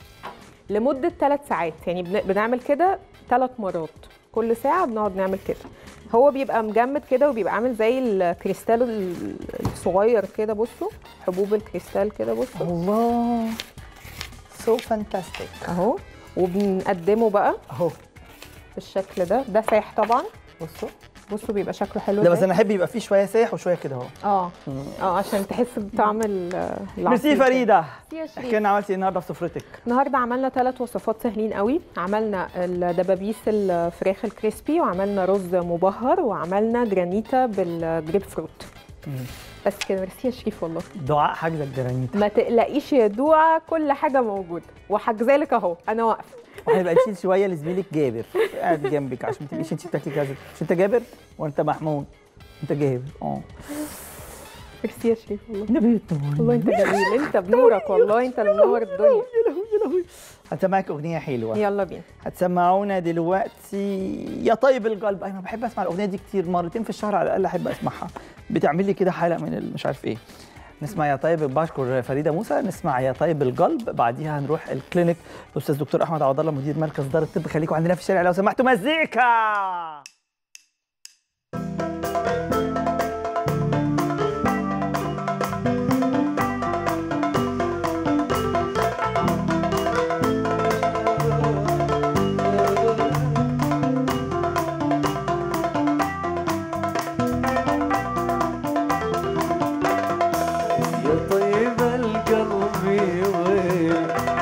لمدة ثلاث ساعات يعني بن- بنعمل كده ثلاث مرات كل ساعة بنقعد نعمل كده هو بيبقى مجمد كده وبيبقى عامل زي الكريستال ال- الصغير كده بصوا حبوب الكريستال كده بصوا الله سو فانتاستيك اهو وبنقدمه بقى اهو بالشكل ده ده سايح طبعا بصوا بصوا بيبقى شكله حلو لا بس ازاي. انا احب يبقى فيه شويه سايح وشويه كده اهو اه اه عشان تحس بطعم ال- العصير ميرسي كده. فريده ميرسي يا شريف. احكي لنا عملتي ايه النهارده في سفرتك النهارده عملنا ثلاث وصفات سهلين قوي عملنا الدبابيس الفراخ الكريسبي وعملنا رز مبهر وعملنا جرانيتا بالجريب فروت بس كده ميرسي يا شريف والله دعاء حاجزه الجرانيت ما تقلقيش يا دوعة كل حاجه موجوده وحاجزالك اهو انا واقفه وهنبقى نشيل شويه لزميلك جابر قاعد جنبك عشان ما تبقيش انت بتاكلي كذا مش انت جابر وانت محمود انت جابر اه ميرسي يا شريف والله نبي والله انت جميل انت بنورك والله انت اللي منور الدنيا يا لهوي يا لهوي هسمعك اغنيه حلوه يلا بينا هتسمعونا دلوقتي يا طيب القلب انا بحب اسمع الاغنيه دي كتير مرتين في الشهر على الاقل احب اسمعها بتعمل لي كده حاله من ال- مش عارف ايه نسمع يا طيب بشكر فريده موسى نسمع يا طيب القلب بعديها هنروح الكلينيك الاستاذ دكتور احمد عوض الله مدير مركز دار الطب خليكم عندنا في الشارع لو سمحتوا مزيكا يا طيب القلب وين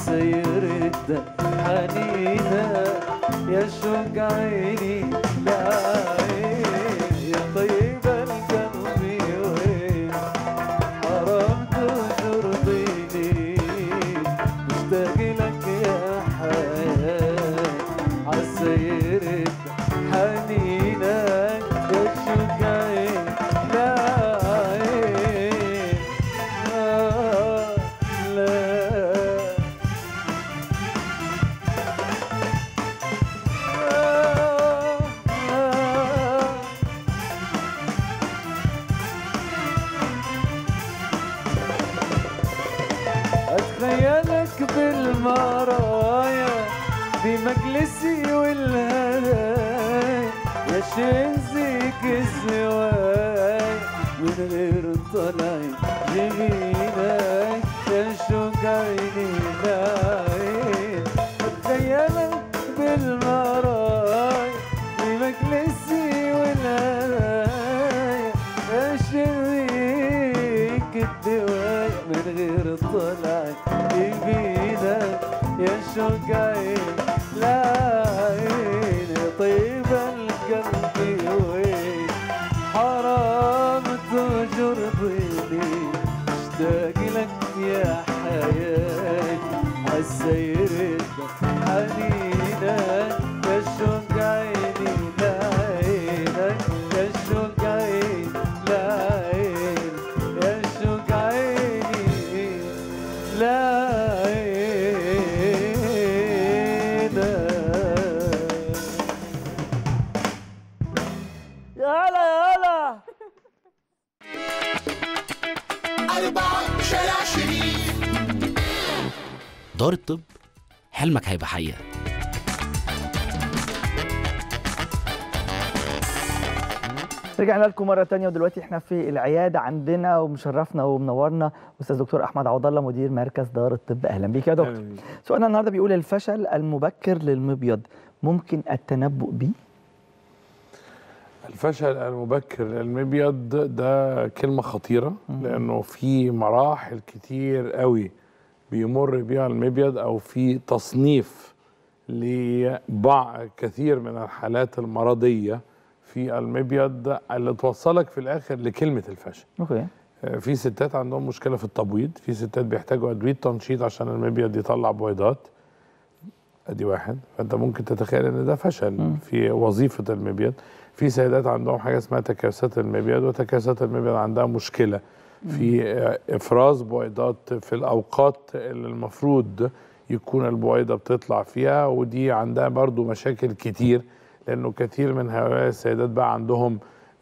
عالسيرة حنينة يا شوق عيني لا عين يا طيب القلب وين حرام ترضيني مشتاق لك يا حياة عالسيرة حنينة يا شوق عين لا عين آه لا أتخيلك بالمرايا بمجلسي والهدايا يا شنزك الزوايا من غير طلعي جميلك يا شوق عيني نايم أتخيلك بالمرايا بمجلسي والهدايا يا شريك الدواء من غير طلع يبينك يا شوق عين لا عين يا طيب القلب وين حرام تهجر ضيني اشتاق لك يا حياتي عالسيرة حنينك يا شوق عيني لعينك يا شوق عيني لعين يا شوق عيني لعينك يا هلا يا هلا أربعة شارع شريف دار الطب حلمك هيبقى حقيقة رجعنا لكم مرة تانية ودلوقتي احنا في العيادة عندنا ومشرفنا ومنورنا أستاذ دكتور أحمد عوض الله مدير مركز دار الطب أهلا بيك يا دكتور سؤالنا النهاردة بيقول الفشل المبكر للمبيض ممكن التنبؤ بيه؟ الفشل المبكر للمبيض ده كلمة خطيرة لأنه في مراحل كتير قوي بيمر بيها المبيض أو في تصنيف لبعض كثير من الحالات المرضية في المبيض اللي توصلك في الآخر لكلمة الفشل اوكي في ستات عندهم مشكلة في التبويض في ستات بيحتاجوا أدوية تنشيط عشان المبيض يطلع بويضات ادي واحد فانت ممكن تتخيل ان ده فشل في وظيفه المبيض في سيدات عندهم حاجه اسمها تكاسات المبيض وتكاسات المبيض عندها مشكله في افراز بويضات في الاوقات اللي المفروض يكون البويضه بتطلع فيها ودي عندها برضو مشاكل كتير لانه كثير من هؤلاء السيدات بقى عندهم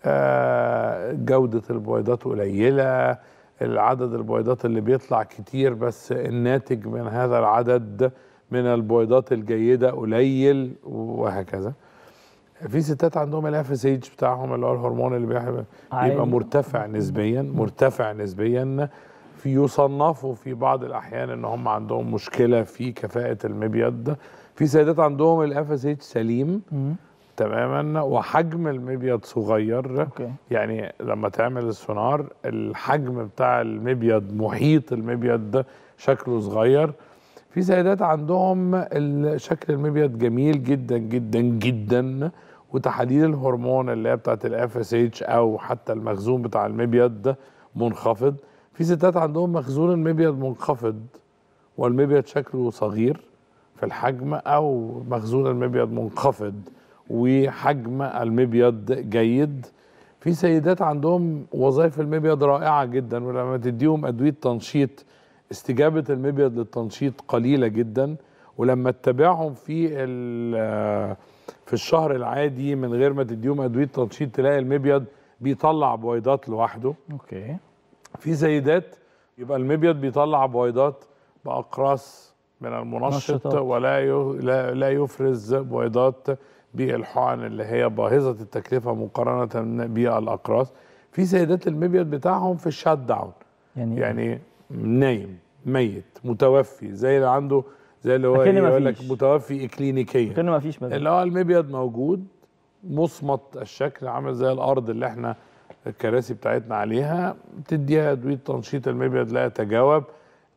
آه، جوده البويضات قليله العدد البويضات اللي بيطلع كتير بس الناتج من هذا العدد من البويضات الجيده قليل وهكذا في ستات عندهم الاف اس اتش بتاعهم اللي هو الهرمون اللي بيح- عالي. بيبقى مرتفع نسبيا مرتفع نسبيا في يصنفوا في بعض الاحيان ان هم عندهم مشكله في كفاءه المبيض في سيدات عندهم الاف اس اتش سليم تماما وحجم المبيض صغير اوكي يعني لما تعمل السونار الحجم بتاع المبيض محيط المبيض ده شكله صغير في سيدات عندهم ال- شكل المبيض جميل جدا جدا جدا وتحاليل الهرمون اللي هي بتاعت الاف اس اتش او حتى المخزون بتاع المبيض ده منخفض في ستات عندهم مخزون المبيض منخفض والمبيض شكله صغير في الحجم او مخزون المبيض منخفض وحجم المبيض جيد في سيدات عندهم وظائف المبيض رائعه جدا ولما تديهم ادويه تنشيط استجابه المبيض للتنشيط قليله جدا ولما تتابعهم في ال- في الشهر العادي من غير ما تديهم ادويه تنشيط تلاقي المبيض بيطلع بويضات لوحده اوكي في سيدات يبقى المبيض بيطلع بويضات باقراص من المنشط منشطات. ولا ي- لا, لا يفرز بويضات بالحقن اللي هي باهظه التكلفه مقارنه بالاقراص في سيدات المبيض بتاعهم في الشات داون يعني يعني نايم ميت متوفي زي اللي عنده زي اللي هو أكن يقول لك مفيش. متوفي اكلينيكيا كأنه ما فيش اللي هو المبيض موجود مصمت الشكل عامل زي الارض اللي احنا الكراسي بتاعتنا عليها تديها ادويه تنشيط المبيض لا يتجاوب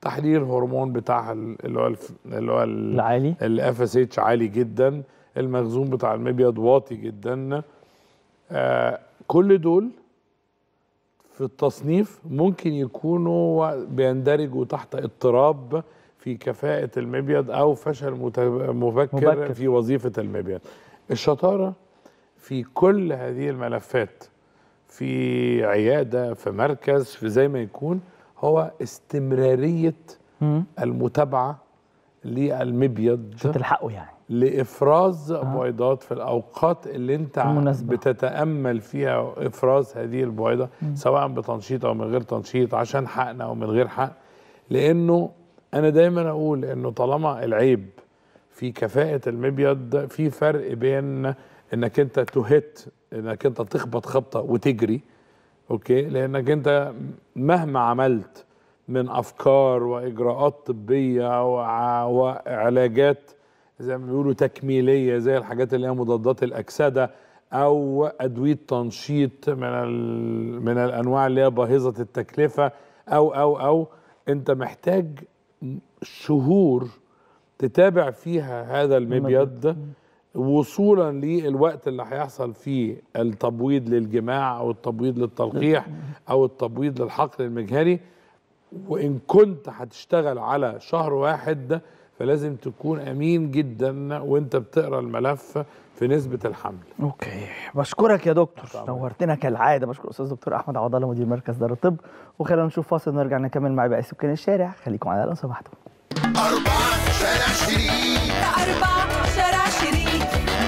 تحليل هرمون بتاعها ال- اللي هو الف- اللي هو ال- العالي الاف اس اتش عالي جدا المخزون بتاع المبيض واطي جدا آه كل دول في التصنيف ممكن يكونوا بيندرجوا تحت اضطراب في كفاءة المبيض أو فشل مت- مبكر, مبكر. مبكر في وظيفة المبيض الشطارة في كل هذه الملفات في عيادة في مركز في زي ما يكون هو استمرارية المتابعة للمبيض عشان تلحقوا يعني لافراز بويضات في الاوقات اللي انت المناسبة. بتتامل فيها افراز هذه البويضه سواء بتنشيط او من غير تنشيط عشان حقن او من غير حقن لانه انا دايما اقول انه طالما العيب في كفاءه المبيض في فرق بين انك انت تهت انك انت تخبط خبطه وتجري اوكي لانك انت مهما عملت من افكار واجراءات طبيه وع- وعلاجات زي ما بيقولوا تكميليه زي الحاجات اللي هي مضادات الاكسده او ادويه تنشيط من ال- من الانواع اللي هي باهظه التكلفه او او او انت محتاج شهور تتابع فيها هذا المبيض وصولا للوقت اللي هيحصل فيه التبويض للجماع او التبويض للتلقيح او التبويض للحقن المجهري وان كنت هتشتغل على شهر واحد ده فلازم تكون امين جدا وانت بتقرا الملف في نسبه الحمل اوكي بشكرك يا دكتور نورتنا كالعاده بشكر الاستاذ دكتور احمد عوض الله مدير مركز دار الطب وخلينا نشوف فاصل ونرجع نكمل مع باقي سكان الشارع خليكم على لو سمحتوا أربعة شارع شريك أربعة شارع شريك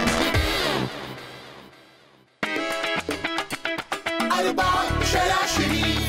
أربعة شارع شريك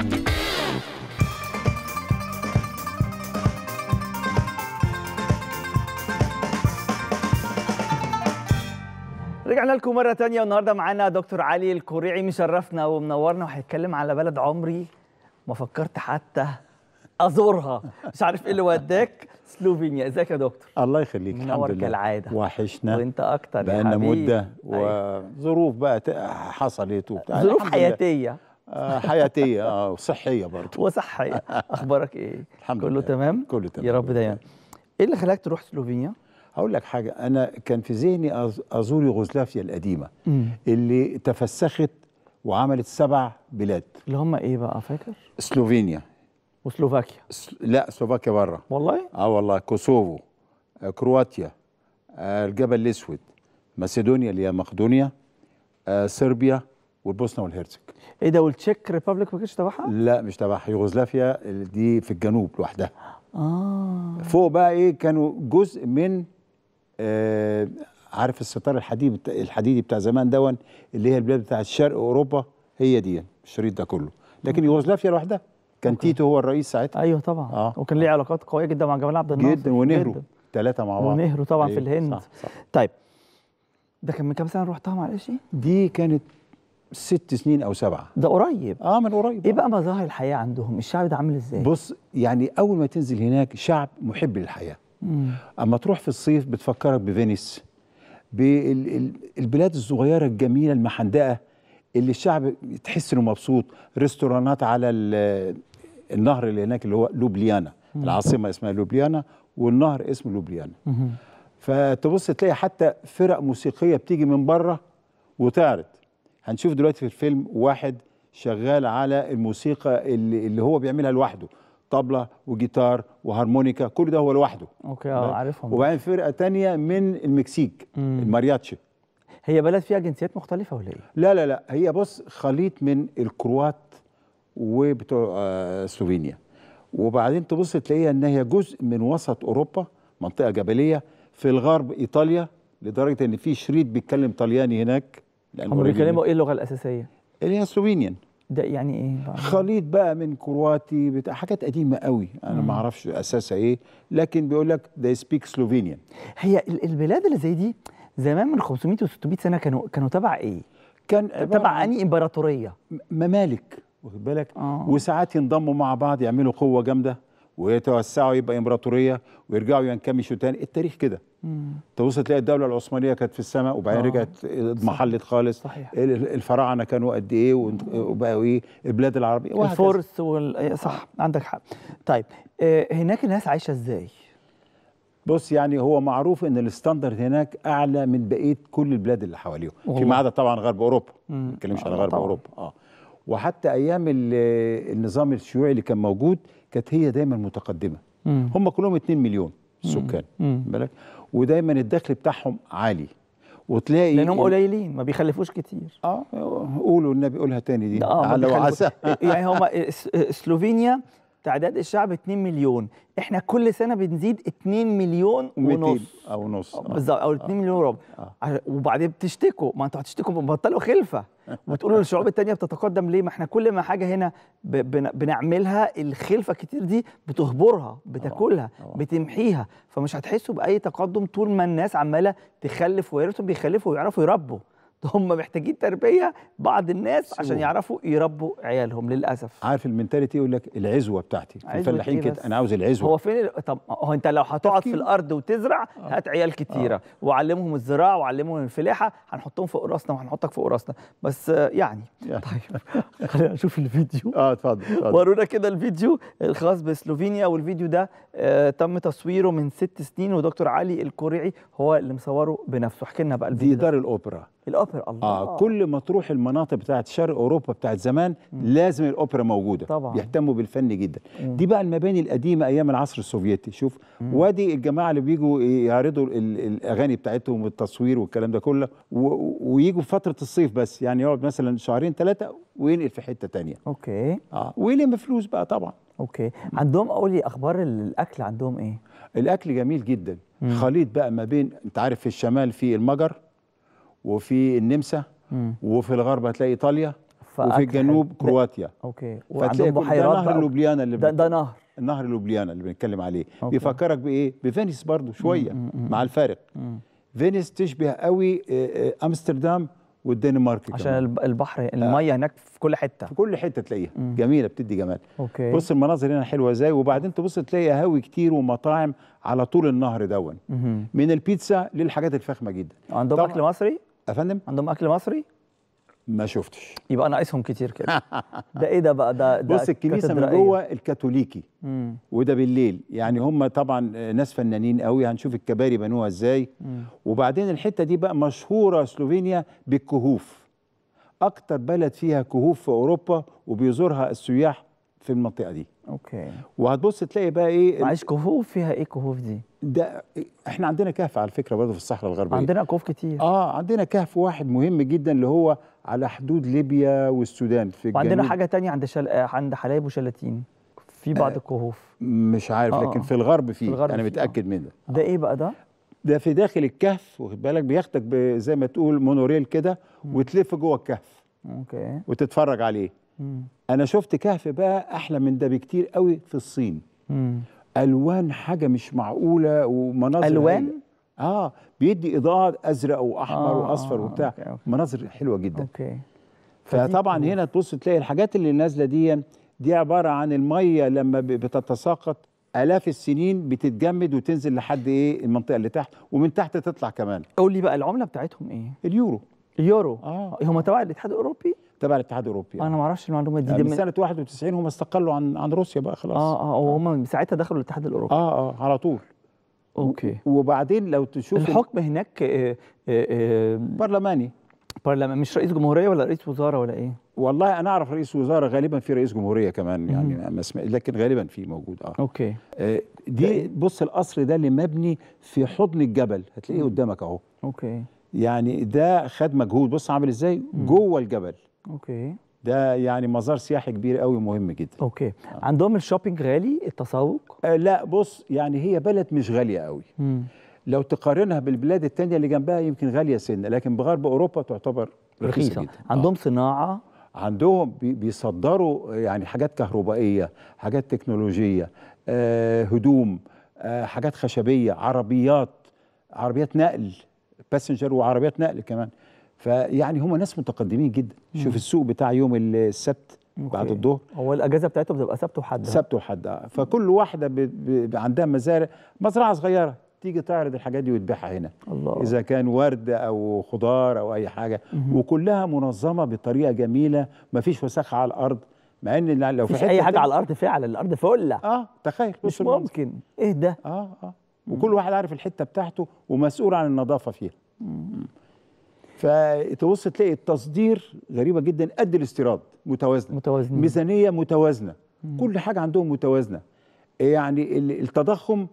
رجعنا لكم مرة تانية والنهاردة معانا دكتور علي الكوريعي مشرفنا ومنورنا وهيتكلم على بلد عمري ما فكرت حتى أزورها مش عارف إيه اللي وداك سلوفينيا ازيك يا دكتور الله يخليك منور الحمد لله كالعادة. وحشنا وانت أكتر يا بقالنا حبيبي. مدة أيوة. وظروف بقى ت- حصلت وبتاع ظروف الحمد لله. حياتية آه، حياتية اه وصحية برضه وصحية أخبارك إيه؟ الحمد كله لله. تمام؟ كله تمام يا رب دايما إيه اللي خلاك تروح سلوفينيا؟ هقول لك حاجة أنا كان في ذهني أز- أزور يوغوسلافيا القديمة اللي تفسخت وعملت سبع بلاد اللي هم إيه بقى فاكر؟ سلوفينيا وسلوفاكيا س- لا سلوفاكيا بره والله؟ اه والله كوسوفو آه، كرواتيا آه، الجبل الاسود ماسيدونيا اللي هي مقدونيا آه، صربيا والبوسنه والهرسك إيه ده والتشيك ريبابليك ما كانتش تبعها؟ لا مش تبعها يوغوسلافيا دي في الجنوب لوحدها آه فوق بقى ايه كانوا جزء من آه عارف الستار الحديد بتا- الحديدي بتاع زمان دون اللي هي البلاد بتاعت شرق اوروبا هي دي الشريط ده كله لكن يوغوسلافيا لوحدها كان تيتو هو الرئيس ساعتها ايوه طبعا آه. وكان ليه علاقات قويه جدا مع جمال عبد الناصر جدا ونهرو جداً. ثلاثه مع بعض ونهرو طبعا في أيوة، الهند صح صح. طيب ده كان من كام سنه رحتها معلش دي كانت ست سنين او سبعه ده قريب اه من قريب ايه بقى مظاهر الحياه عندهم الشعب ده عامل ازاي بص يعني اول ما تنزل هناك شعب محب للحياه مم. اما تروح في الصيف بتفكرك بفينيس بالبلاد الصغيره الجميله المحندقه اللي الشعب تحس انه مبسوط ريستورانات على ال- النهر اللي هناك اللي هو لوبليانا مم. العاصمه اسمها لوبليانا والنهر اسمه لوبليانا مهم. فتبص تلاقي حتى فرق موسيقيه بتيجي من بره وتعرض هنشوف دلوقتي في الفيلم واحد شغال على الموسيقى اللي, اللي هو بيعملها لوحده طبلة وجيتار وهارمونيكا كل ده هو لوحده اوكي اه عارفهم وبعدين فرقة تانية من المكسيك مم. المارياتشي هي بلد فيها جنسيات مختلفه ولا ايه لا لا لا هي بص خليط من الكروات وبتوع آه، سلوفينيا وبعدين تبص تلاقيها ان هي جزء من وسط اوروبا منطقه جبليه في الغرب ايطاليا لدرجه ان في شريط بيتكلم طلياني هناك لأن هم قريبين بيتكلموا ايه اللغه الاساسيه اللي هي سلوفينيان ده يعني ايه بقى؟ خليط بقى من كرواتي بتاع حاجات قديمه قوي انا ما اعرفش اساسها ايه لكن بيقول لك ده سبيك سلوفينيان هي ال- البلاد اللي زي دي زمان من 500 و600 سنه كانوا كانوا تبع ايه كان تبع انهي امبراطوريه ممالك واخد بالك آه. وساعات ينضموا مع بعض يعملوا قوه جامده ويتوسعوا يبقى امبراطوريه ويرجعوا ينكمشوا تاني التاريخ كده تبص تلاقي الدوله العثمانيه كانت في السماء وبعدين آه. رجعت اضمحلت خالص صحيح. ال- الفراعنه كانوا قد ايه وانت- وبقوا ايه البلاد العربيه وهكذا. الفرس وال... صح عندك حق طيب آه، هناك الناس عايشه ازاي بص يعني هو معروف ان الستاندرد هناك اعلى من بقيه كل البلاد اللي حواليهم والله. فيما عدا طبعا غرب اوروبا مم. ما بتكلمش آه، على غرب طبعاً. اوروبا اه وحتى ايام ال- النظام الشيوعي اللي كان موجود كانت هي دايما متقدمه مم. هم كلهم 2 مليون سكان مم. بالك ودايما الدخل بتاعهم عالي وتلاقي لانهم ال- قليلين ما بيخلفوش كتير اه قولوا النبي قولها تاني دي اه ما لو بيخلفوش. عسى يعني هم سلوفينيا تعداد الشعب 2 مليون احنا كل سنه بنزيد 2 مليون ومئتين ونص او نص آه. بالظبط او 2 مليون وربع عش- وبعدين بتشتكوا ما انتوا هتشتكوا بطلوا خلفه وتقولوا للشعوب التانية بتتقدم ليه ما احنا كل ما حاجه هنا ب- بن- بنعملها الخلفه كتير دي بتهبرها بتاكلها بتمحيها فمش هتحسوا باي تقدم طول ما الناس عماله تخلف ويا ريتهم بيخلفوا ويعرفوا يربوا ده هم محتاجين تربيه بعض الناس عشان سيبوهم. يعرفوا يربوا عيالهم للاسف عارف المنتاليتي يقول لك العزوه بتاعتي عزوة الفلاحين إيه كده بس؟ انا عاوز العزوه هو فين ال- طب هو انت لو هتقعد في الارض وتزرع هات عيال كتيره وعلمهم الزراعه وعلمهم الفلاحه هنحطهم فوق راسنا وهنحطك فوق راسنا بس آه، يعني طيب خلينا نشوف الفيديو اه اتفضل اتفضل. ورونا كده الفيديو الخاص بسلوفينيا والفيديو ده آه تم تصويره من ست سنين ودكتور علي القريعي هو اللي مصوره بنفسه احكي لنا بقى دي الفيديو ده دار الاوبرا الاوبرا الله اه كل ما تروح المناطق بتاعت شرق اوروبا بتاعت زمان لازم الاوبرا موجوده طبعاً. يهتموا بالفن جدا مم. دي بقى المباني القديمه ايام العصر السوفيتي شوف وادي الجماعه اللي بيجوا يعرضوا ال- الاغاني بتاعتهم والتصوير والكلام ده كله و- ويجوا في فتره الصيف بس يعني يقعد مثلا شهرين ثلاثه وينقل في حته تانية اوكي اه ويلم فلوس بقى طبعا اوكي عندهم قول لي اخبار الاكل عندهم ايه الاكل جميل جدا مم. خليط بقى ما بين انت عارف في الشمال في المجر وفي النمسا مم. وفي الغرب هتلاقي ايطاليا فأكل وفي الجنوب حلو. ده- كرواتيا اوكي فتلاقي وعندهم كل- بحيرات ده نهر بقى. لوبليانا اللي ده, بن- ده نهر النهر لوبليانا اللي بنتكلم عليه أوكي. بيفكرك بايه بفينيس برضو شويه مع الفارق مم. فينيس تشبه قوي آه، آه، امستردام والدنمارك عشان كمان. الب- البحر الميه هناك في كل حته في كل حته تلاقيها جميله بتدي جمال اوكي بص المناظر هنا حلوه ازاي وبعدين تبص تلاقي قهاوي كتير ومطاعم على طول النهر دون مهم. من البيتزا للحاجات الفخمه جدا عندهم طبعاً. اكل مصري يا فندم عندهم اكل مصري ما شفتش يبقى ناقصهم كتير كده ده ايه ده بقى ده ده بص الكنيسه من كاتدرائية. جوه الكاثوليكي مم. وده بالليل يعني هم طبعا آه، ناس فنانين قوي هنشوف الكباري بنوها ازاي مم. وبعدين الحته دي بقى مشهوره سلوفينيا بالكهوف اكتر بلد فيها كهوف في اوروبا وبيزورها السياح في المنطقه دي اوكي وهتبص تلاقي بقى ايه معلش كهوف فيها ايه كهوف دي ده احنا عندنا كهف على فكره برضه في الصحراء الغربيه عندنا كهوف كتير اه عندنا كهف واحد مهم جدا اللي هو على حدود ليبيا والسودان في وعندنا الجنوب. حاجه تانية عند شل... آه، عند حلايب وشلاتين في بعض الكهوف مش عارف آه، لكن آه. في الغرب فيه الغرب انا فيه، متاكد من ده ده ايه بقى ده ده في داخل الكهف واخد بالك بياخدك ب- زي ما تقول مونوريل كده وتلف جوه الكهف اوكي وتتفرج عليه مم. انا شفت كهف بقى احلى من ده بكتير قوي في الصين مم. الوان حاجه مش معقوله ومناظر ألوان؟ هايلة. اه بيدي اضاءه ازرق واحمر آه، واصفر آه، وبتاع أوكي، أوكي. مناظر حلوه جدا اوكي فدي فطبعا كهوف. هنا تبص تلاقي الحاجات اللي نازله دي دي عباره عن الميه لما ب- بتتساقط الاف السنين بتتجمد وتنزل لحد ايه المنطقه اللي تحت ومن تحت تطلع كمان قول لي بقى العمله بتاعتهم ايه اليورو اليورو اه هم تبع الاتحاد الاوروبي تبع الاتحاد الاوروبي انا ما اعرفش المعلومه دي يعني ده من سنه 91 هم استقلوا عن عن روسيا بقى خلاص اه اه وهم من ساعتها دخلوا الاتحاد الاوروبي اه اه على طول اوكي وبعدين لو تشوف الحكم هناك آه، آه، آه، برلماني برلمان مش رئيس جمهوريه ولا رئيس وزاره ولا ايه والله انا اعرف رئيس وزراء غالبا في رئيس جمهوريه كمان يعني ما اسمع لكن غالبا في موجود اه اوكي آه، دي بص القصر ده اللي مبني في حضن الجبل هتلاقيه قدامك اهو اوكي يعني ده خد مجهود بص عامل ازاي جوه الجبل اوكي ده يعني مزار سياحي كبير قوي مهم جدا اوكي عندهم الشوبينج غالي التسوق آه لا بص يعني هي بلد مش غاليه قوي مم. لو تقارنها بالبلاد التانية اللي جنبها يمكن غاليه سنه لكن بغرب اوروبا تعتبر رخيصه رخيصه جدا عندهم صناعه عندهم بي- بيصدروا يعني حاجات كهربائيه حاجات تكنولوجيه آه هدوم آه حاجات خشبيه عربيات عربيات نقل باسنجر وعربيات نقل كمان فيعني هم ناس متقدمين جدا شوف السوق بتاع يوم السبت بعد أوكي. الظهر هو الاجازه بتاعتهم بتبقى سبت وحد ها؟ سبت وحد آه. فكل واحده ب... ب... عندها مزارع مزرعه صغيره تيجي تعرض الحاجات دي وتبيعها هنا الله اذا كان ورد او خضار او اي حاجه وكلها منظمه بطريقه جميله ما فيش وساخه على الارض مع ان لا- لو في مفيش حته اي حاجه كده- على الارض فعلا الارض فله اه تخيل بص مش المنظر. ممكن ايه ده اه اه وكل واحد عارف الحته بتاعته ومسؤول عن النظافه فيها فتبص تلاقي التصدير غريبه جدا قد الاستيراد متوازنه متوازنين ميزانيه متوازنه كل حاجه عندهم متوازنه يعني ال- التضخم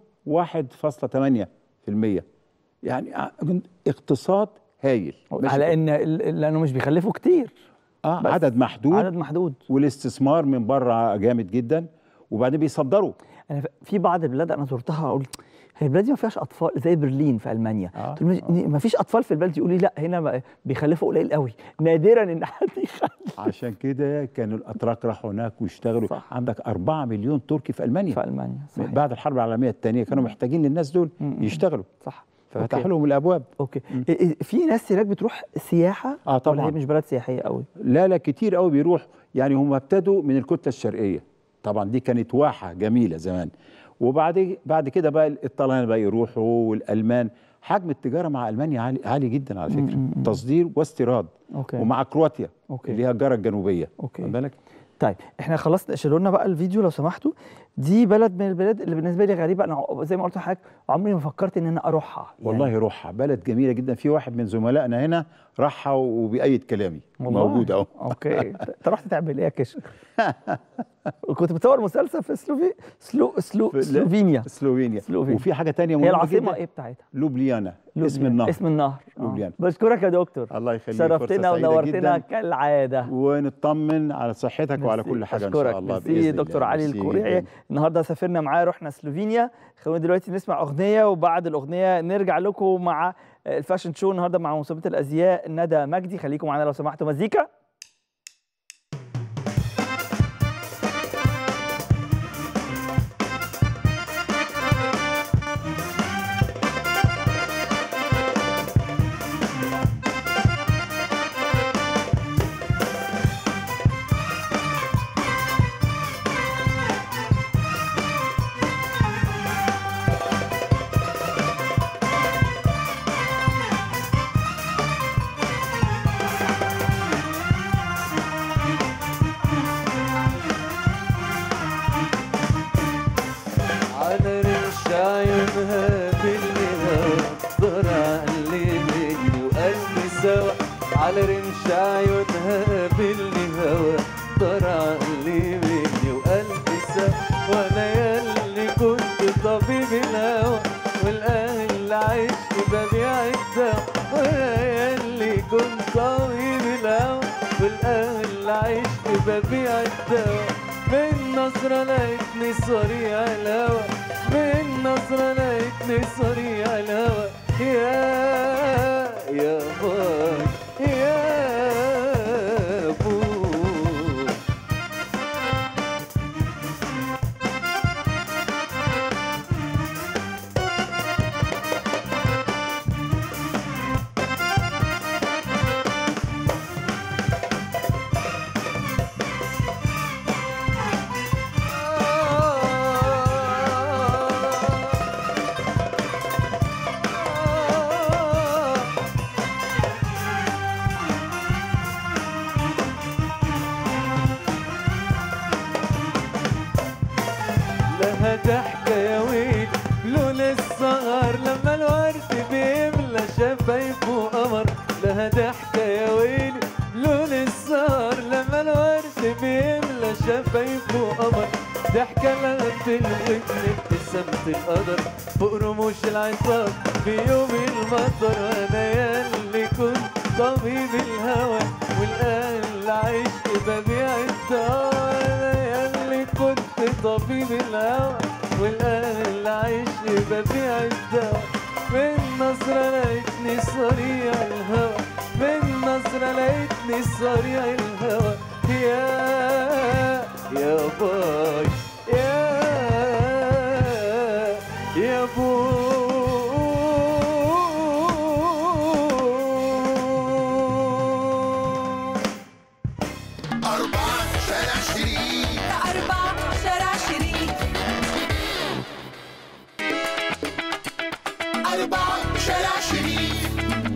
1.8% يعني ع- اقتصاد هايل ماشي على كده. ان ال- لانه مش بيخلفوا كتير اه بس عدد محدود عدد محدود والاستثمار من بره جامد جدا وبعدين بيصدروا انا ف- في بعض البلاد انا زرتها اقول هي البلاد دي ما فيهاش اطفال زي برلين في المانيا آه، قلت لهم ما فيش اطفال في البلد دي يقول لي لا هنا ما- بيخلفوا قليل قوي نادرا ان حد يخلف عشان كده كانوا الاتراك راحوا هناك واشتغلوا صح. عندك 4 مليون تركي في المانيا في المانيا صحيح بعد الحرب العالميه الثانيه كانوا محتاجين للناس دول مم. يشتغلوا صح ففتحوا أوكي. لهم الابواب اوكي إيه- إيه، في ناس هناك بتروح سياحه اه ولا هي طبعا مش بلد سياحيه قوي لا لا كتير قوي بيروح يعني هم ابتدوا من الكتله الشرقيه طبعا دي كانت واحه جميله زمان وبعد بعد كده بقى الطليان بقى يروحوا والالمان حجم التجاره مع المانيا عالي, عالي جدا على فكره مم. تصدير واستيراد اوكي ومع كرواتيا أوكي. اللي هي الجاره الجنوبيه أوكي. واخد بالك طيب احنا خلاص شيلوا لنا بقى الفيديو لو سمحتوا دي بلد من البلاد اللي بالنسبه لي غريبه انا ع- زي ما قلت لحضرتك عمري ما فكرت ان انا اروحها يعني والله روحها بلد جميله جدا في واحد من زملائنا هنا راحها وبيأيد كلامي والله؟ موجود اهو اوكي انت رحت تعمل ايه يا كشك كنت بتصور مسلسل في سلوفي سلو سلو في- لا، سلوفينيا سلوفينيا سلوفينيا. وفي حاجه تانية هي مهمه العاصمه جدا ايه بتاعتها لوبليانا اسم لوبليانا. النهر اسم النهر آه. لوبليانا. بشكرك يا دكتور الله يخليك فرصة شرفتنا سعيدة ونورتنا جداً. كالعاده ونطمن على صحتك وعلى ميرسي. كل حاجه ان أشكرك. شاء الله ميرسي بإذن دكتور الله. علي ميرسي الكوريعي جداً. النهارده سافرنا معاه رحنا سلوفينيا خلونا دلوقتي نسمع اغنيه وبعد الاغنيه نرجع لكم مع الفاشن شو النهارده مع مسابقه الازياء ندى مجدي خليكم معانا لو سمحتوا مزيكا على رمش عيونها بالنهار ضرع اللي مني وقلبي سوا على رمش عيونها بالهوى ضرع اللي مني وقلبي سوا وانا ياللي كنت طبيب الهوى والاهل عشت ببيع الدواء وانا ياللي كنت طبيب الهوى والاهل عشت ببيع الدواء من نظرة لقيتني صريع الهوى من نظرة لقيتني صريع الهوى يا يا باي يا بوي لها ضحكة يا ويل لون السهر لما الورد بيملى شفايفه قمر لها ضحكة يا ويل لون السهر لما الورد بيملى شفايفه قمر ضحكة لها في الودن ابتسامة القدر فوق رموش العصام في يوم المطر انا ياللي كنت طبيب الهوى والاهل عشت ببيع الدواء انا ياللي كنت طبيب الهوى والاهل عشت ببيع الدواء من نظرة لقيتني صريع الهوى من نظرة لقيتني صريع الهوى يا يا باي يا يا بوي أربعة شارع أربعة شارع شريف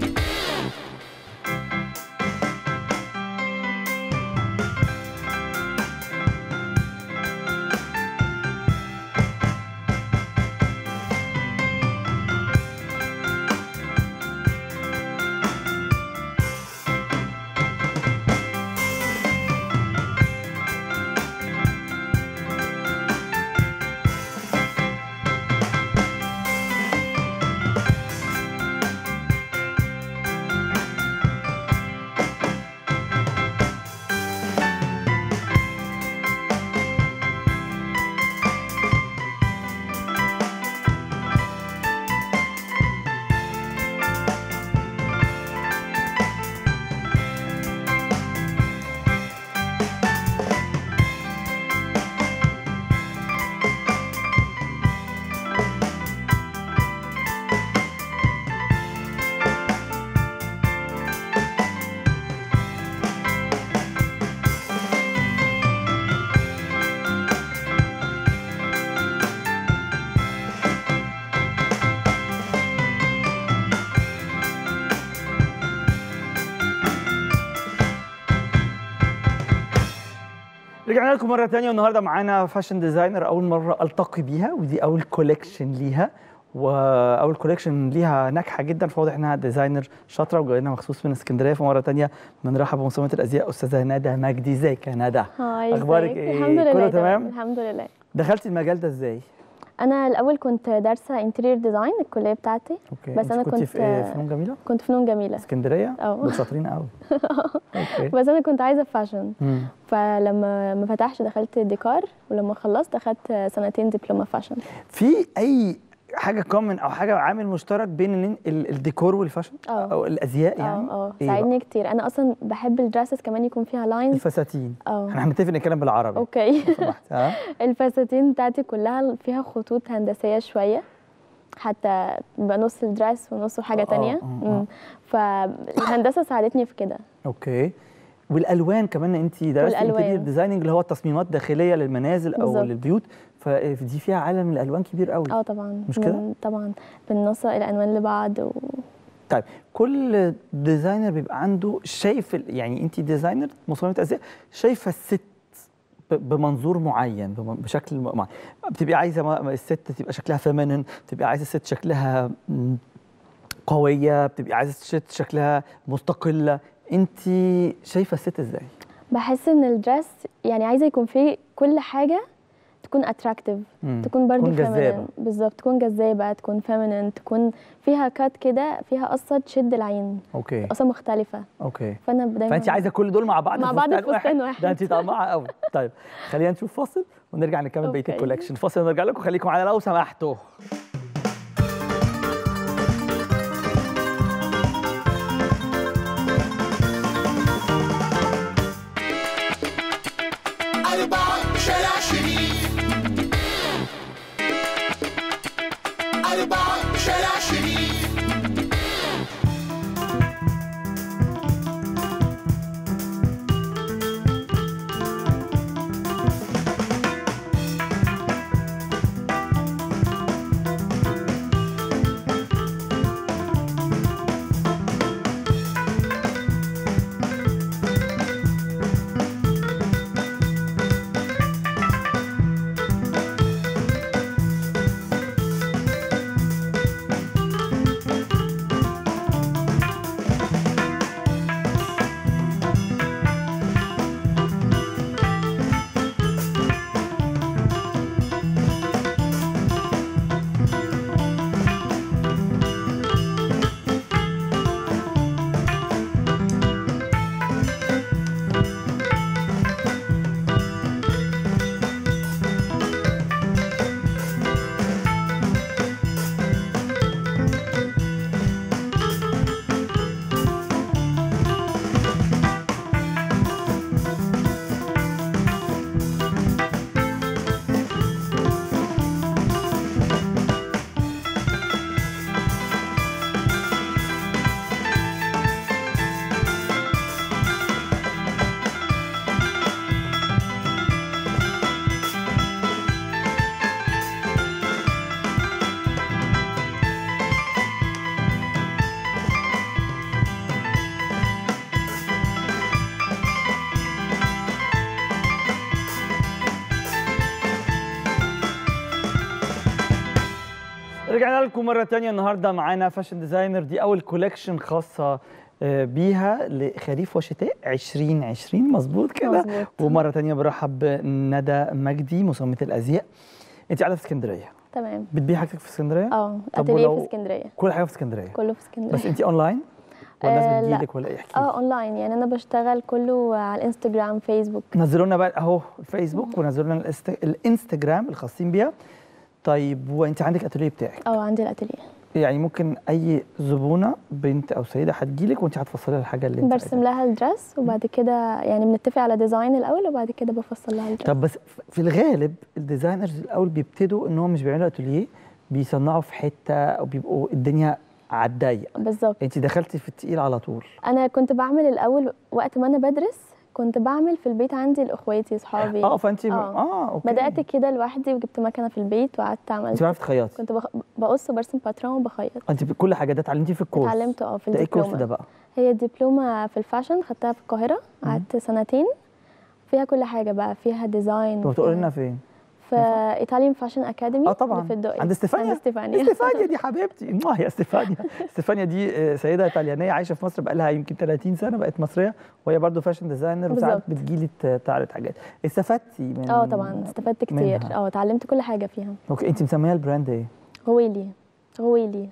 رجعنا لكم مرة تانية والنهاردة معانا فاشن ديزاينر أول مرة ألتقي بيها ودي أول كوليكشن ليها وأول كوليكشن ليها ناجحة جدا فواضح إنها ديزاينر شاطرة وجاي لنا مخصوص من اسكندرية فمرة تانية بنرحب بمصممة الأزياء أستاذة ندى مجدي ازيك يا ندى هاي أخبارك ازيك؟ إيه؟ الحمد لله كله تمام؟ الحمد لله دخلتي المجال ده إزاي؟ انا الاول كنت دارسه انتيرير ديزاين الكليه بتاعتي أوكي بس أنت انا كنت كنت في إيه؟ فنون جميلة؟ كنت فنون جميله اسكندرية؟ اه دول شاطرين قوي أوكي بس انا كنت عايزه فاشن مم. فلما ما فتحش دخلت ديكار ولما خلصت اخدت سنتين دبلومه فاشن في أي حاجة كومن أو حاجة عامل مشترك بين ال- ال- الديكور والفاشن اه أو الأزياء يعني؟ اه اه إيه ساعدني كتير انا اصلا بحب الدراسز كمان يكون فيها لاينز الفساتين اه احنا هنتفق نتكلم بالعربي اوكي سمحت ها الفساتين بتاعتي كلها فيها خطوط هندسيه شويه حتى بيبقى نص الدرس ونصه حاجه آه، تانية آه، آه. مم. فالهندسه ساعدتني في كده اوكي والالوان كمان انت درست والألوان. انتيريور ديزايننج اللي هو التصميمات الداخليه للمنازل او بالظبط. للبيوت فدي فيها عالم الالوان كبير قوي اه طبعا مش كده؟ من- طبعا بننسق الالوان لبعض و... طيب كل ديزاينر بيبقى عنده شايف ال- يعني انت ديزاينر مصممه ازياء شايفه الست ب- بمنظور معين بم- بشكل م- معين بتبقى عايزه ما- ما الست تبقى شكلها فيمينين بتبقى عايزه الست شكلها م، قويه بتبقى عايزه الست شكلها مستقله انت شايفه الست ازاي بحس ان الدرس يعني عايزه يكون فيه كل حاجه تكون اتراكتيف مم. تكون برضه تكون جذابة. feminine. بالظبط تكون جذابه تكون فيمينين تكون فيها كات كده فيها قصه تشد العين اوكي قصه مختلفه اوكي فانا دايما فانت عايزه كل دول مع بعض مع في بعض فستان في فستان واحد. ده انت طماعه قوي طيب خلينا نشوف فاصل ونرجع نكمل بقيه أوكي. الكولكشن فاصل ونرجع لكم خليكم معانا لو سمحتوا أربعة شارع شريف أربعة شارع شريف ورجعنا لكم مرة تانية النهاردة معانا فاشن ديزاينر دي أول كولكشن خاصة آه، بيها لخريف وشتاء 2020 مظبوط كده مظبوط. ومرة تانية برحب بندى مجدي مصممة الأزياء أنت قاعدة في اسكندرية تمام بتبيعي حاجتك في اسكندرية؟ اه طب اتelier ولو- في اسكندريه كل حاجة في اسكندرية كله في اسكندريه بس أنت أونلاين؟ ولا آه، الناس لا. بتجيلك ولا إيه؟ احكي لي. اه اونلاين يعني انا بشتغل كله على الانستجرام فيسبوك نزلوا لنا بقى اهو الفيسبوك ونزلوا لنا الإست- الانستجرام الخاصين بيها طيب وانت عندك اتelier بتاعك اه عندي الاتelier يعني ممكن اي زبونه بنت او سيده هتجيلك وانت هتفصلي لها الحاجه اللي انت برسم لها الدرس وبعد كده يعني بنتفق على ديزاين الاول وبعد كده بفصل لها الدرس طب بس في الغالب الديزاينرز الاول بيبتدوا ان هم مش بيعملوا اتوليه بيصنعوا في حته او بيبقوا الدنيا على الضيق بالظبط انت دخلتي في التقيل على طول انا كنت بعمل الاول وقت ما انا بدرس كنت بعمل في البيت عندي لاخواتي اصحابي اه فانت اه, اه اوكي بدات كده لوحدي وجبت مكنه في البيت وقعدت انت عملت بتعرفي تخيطي كنت بخ... بقص وبرسم باترون وبخيط انت كل حاجه ده اتعلمتيه في الكورس اتعلمته اه في ده ايه الكورس الدبلومه ده بقى هي دبلومه في الفاشن خدتها في القاهره قعدت سنتين فيها كل حاجه بقى فيها ديزاين طب تقولي لنا فين في ايطاليان فاشن اكاديمي اه طبعا في الدقي عند استفانيا عند استفانيا استفانيا دي حبيبتي ما هي استفانيا استفانيا دي آه، سيده ايطاليانيه عايشه في مصر بقى لها يمكن 30 سنه بقت مصريه وهي برضو فاشن ديزاينر وساعات بالظبط. بتجيلي ت- تعرض حاجات استفدتي من اه طبعا استفدت كتير منها. اه اتعلمت كل حاجه فيها اوكي انت مسميه البراند ايه غويلي غويلي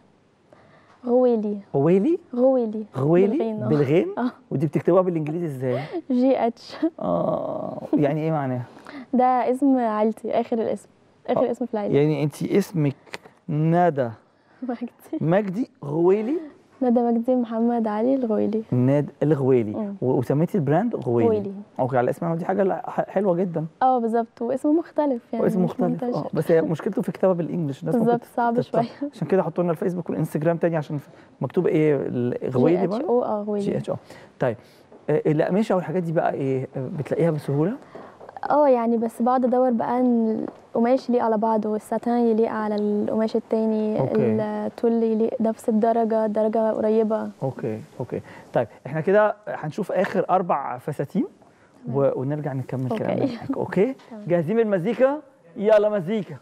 غويلي هويلي غويلي غويلي بالغين، آه. بالغين اه ودي بتكتبوها بالانجليزي ازاي جي اتش اه يعني ايه معناها ده اسم عيلتي اخر الاسم اخر آه. اسم في العيله يعني انت اسمك ندى مجدي مجدي غويلي ندى مجدي محمد علي الغويلي ناد الغويلي مم. و- وسميتي البراند غويلي غويلي. اوكي على اسمها دي حاجه لا- ح- حلوه جدا اه بالظبط واسمه مختلف يعني واسم مش مختلف منتشر. اه بس هي مشكلته في الكتابه بالانجلش الناس ممكن بالظبط صعب تت- شويه عشان كده حطوا لنا الفيسبوك والانستجرام تاني عشان ف- مكتوب ايه الغويلي جي اتش برضه او اه جي غويلي اتش او طيب آه، الاقمشه والحاجات دي بقى ايه آه، بتلاقيها بسهوله اه يعني بس بقعد ادور بقى ان القماش يليق على بعضه والساتان يليق على القماش التاني أوكي. التول يليق نفس الدرجه درجه قريبه اوكي اوكي طيب احنا كده هنشوف اخر اربع فساتين و... ونرجع نكمل أوكي. كلامنا معاك. اوكي جاهزين بالمزيكا يلا مزيكا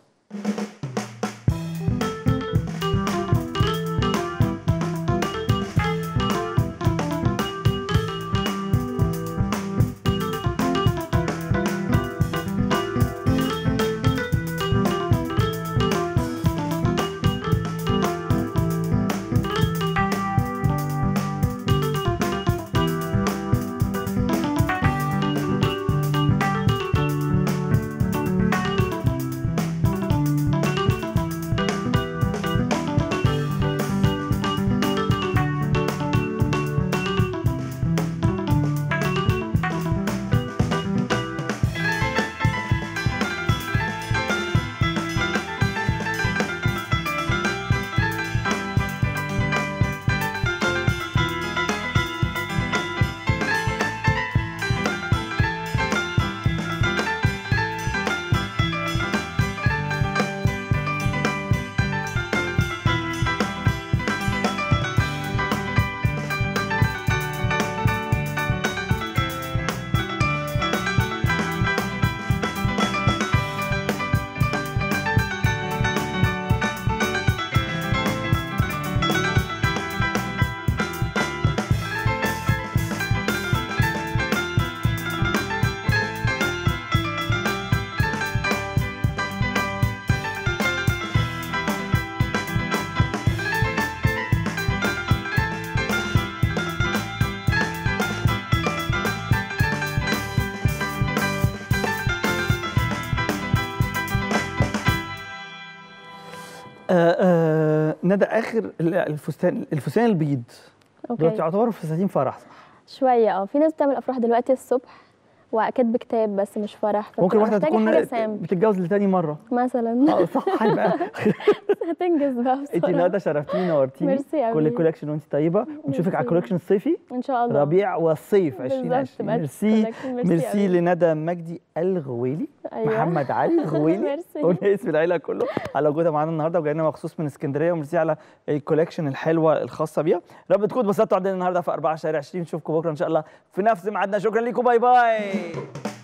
آه آه ندى اخر ال- الفستان الفستان البيض دول اوكي تعتبروا فساتين فرح صح؟ شويه اه في ناس بتعمل افراح دلوقتي الصبح وكاتب كتاب بس مش فرح ممكن فبتبقى واحده محتاجة تكون حاجه سام بتتجوز لتاني مره مثلا اه صح يبقى هتنجز بقى انت بسرعة. ندى شرفتيني نورتيني ميرسي أوي. كل الكوليكشن وانت طيبه ونشوفك على ميرسي. الكوليكشن الصيفي ان شاء الله ربيع والصيف بالظبط، 2020 بقى ميرسي collection. ميرسي ميرسي أوي. لندى مجدي الغويلي أيوة. محمد علي الغويلي ميرسي. قلنا اسم العيله كله على وجودها معانا النهارده وجايين مخصوص من اسكندريه وميرسي على الكوليكشن الحلوه الخاصه بيها رب تكونوا اتبسطتوا عندنا النهارده في 4 شهر 20 نشوفكم بكره ان شاء الله في نفس ميعادنا شكرا لكم باي باي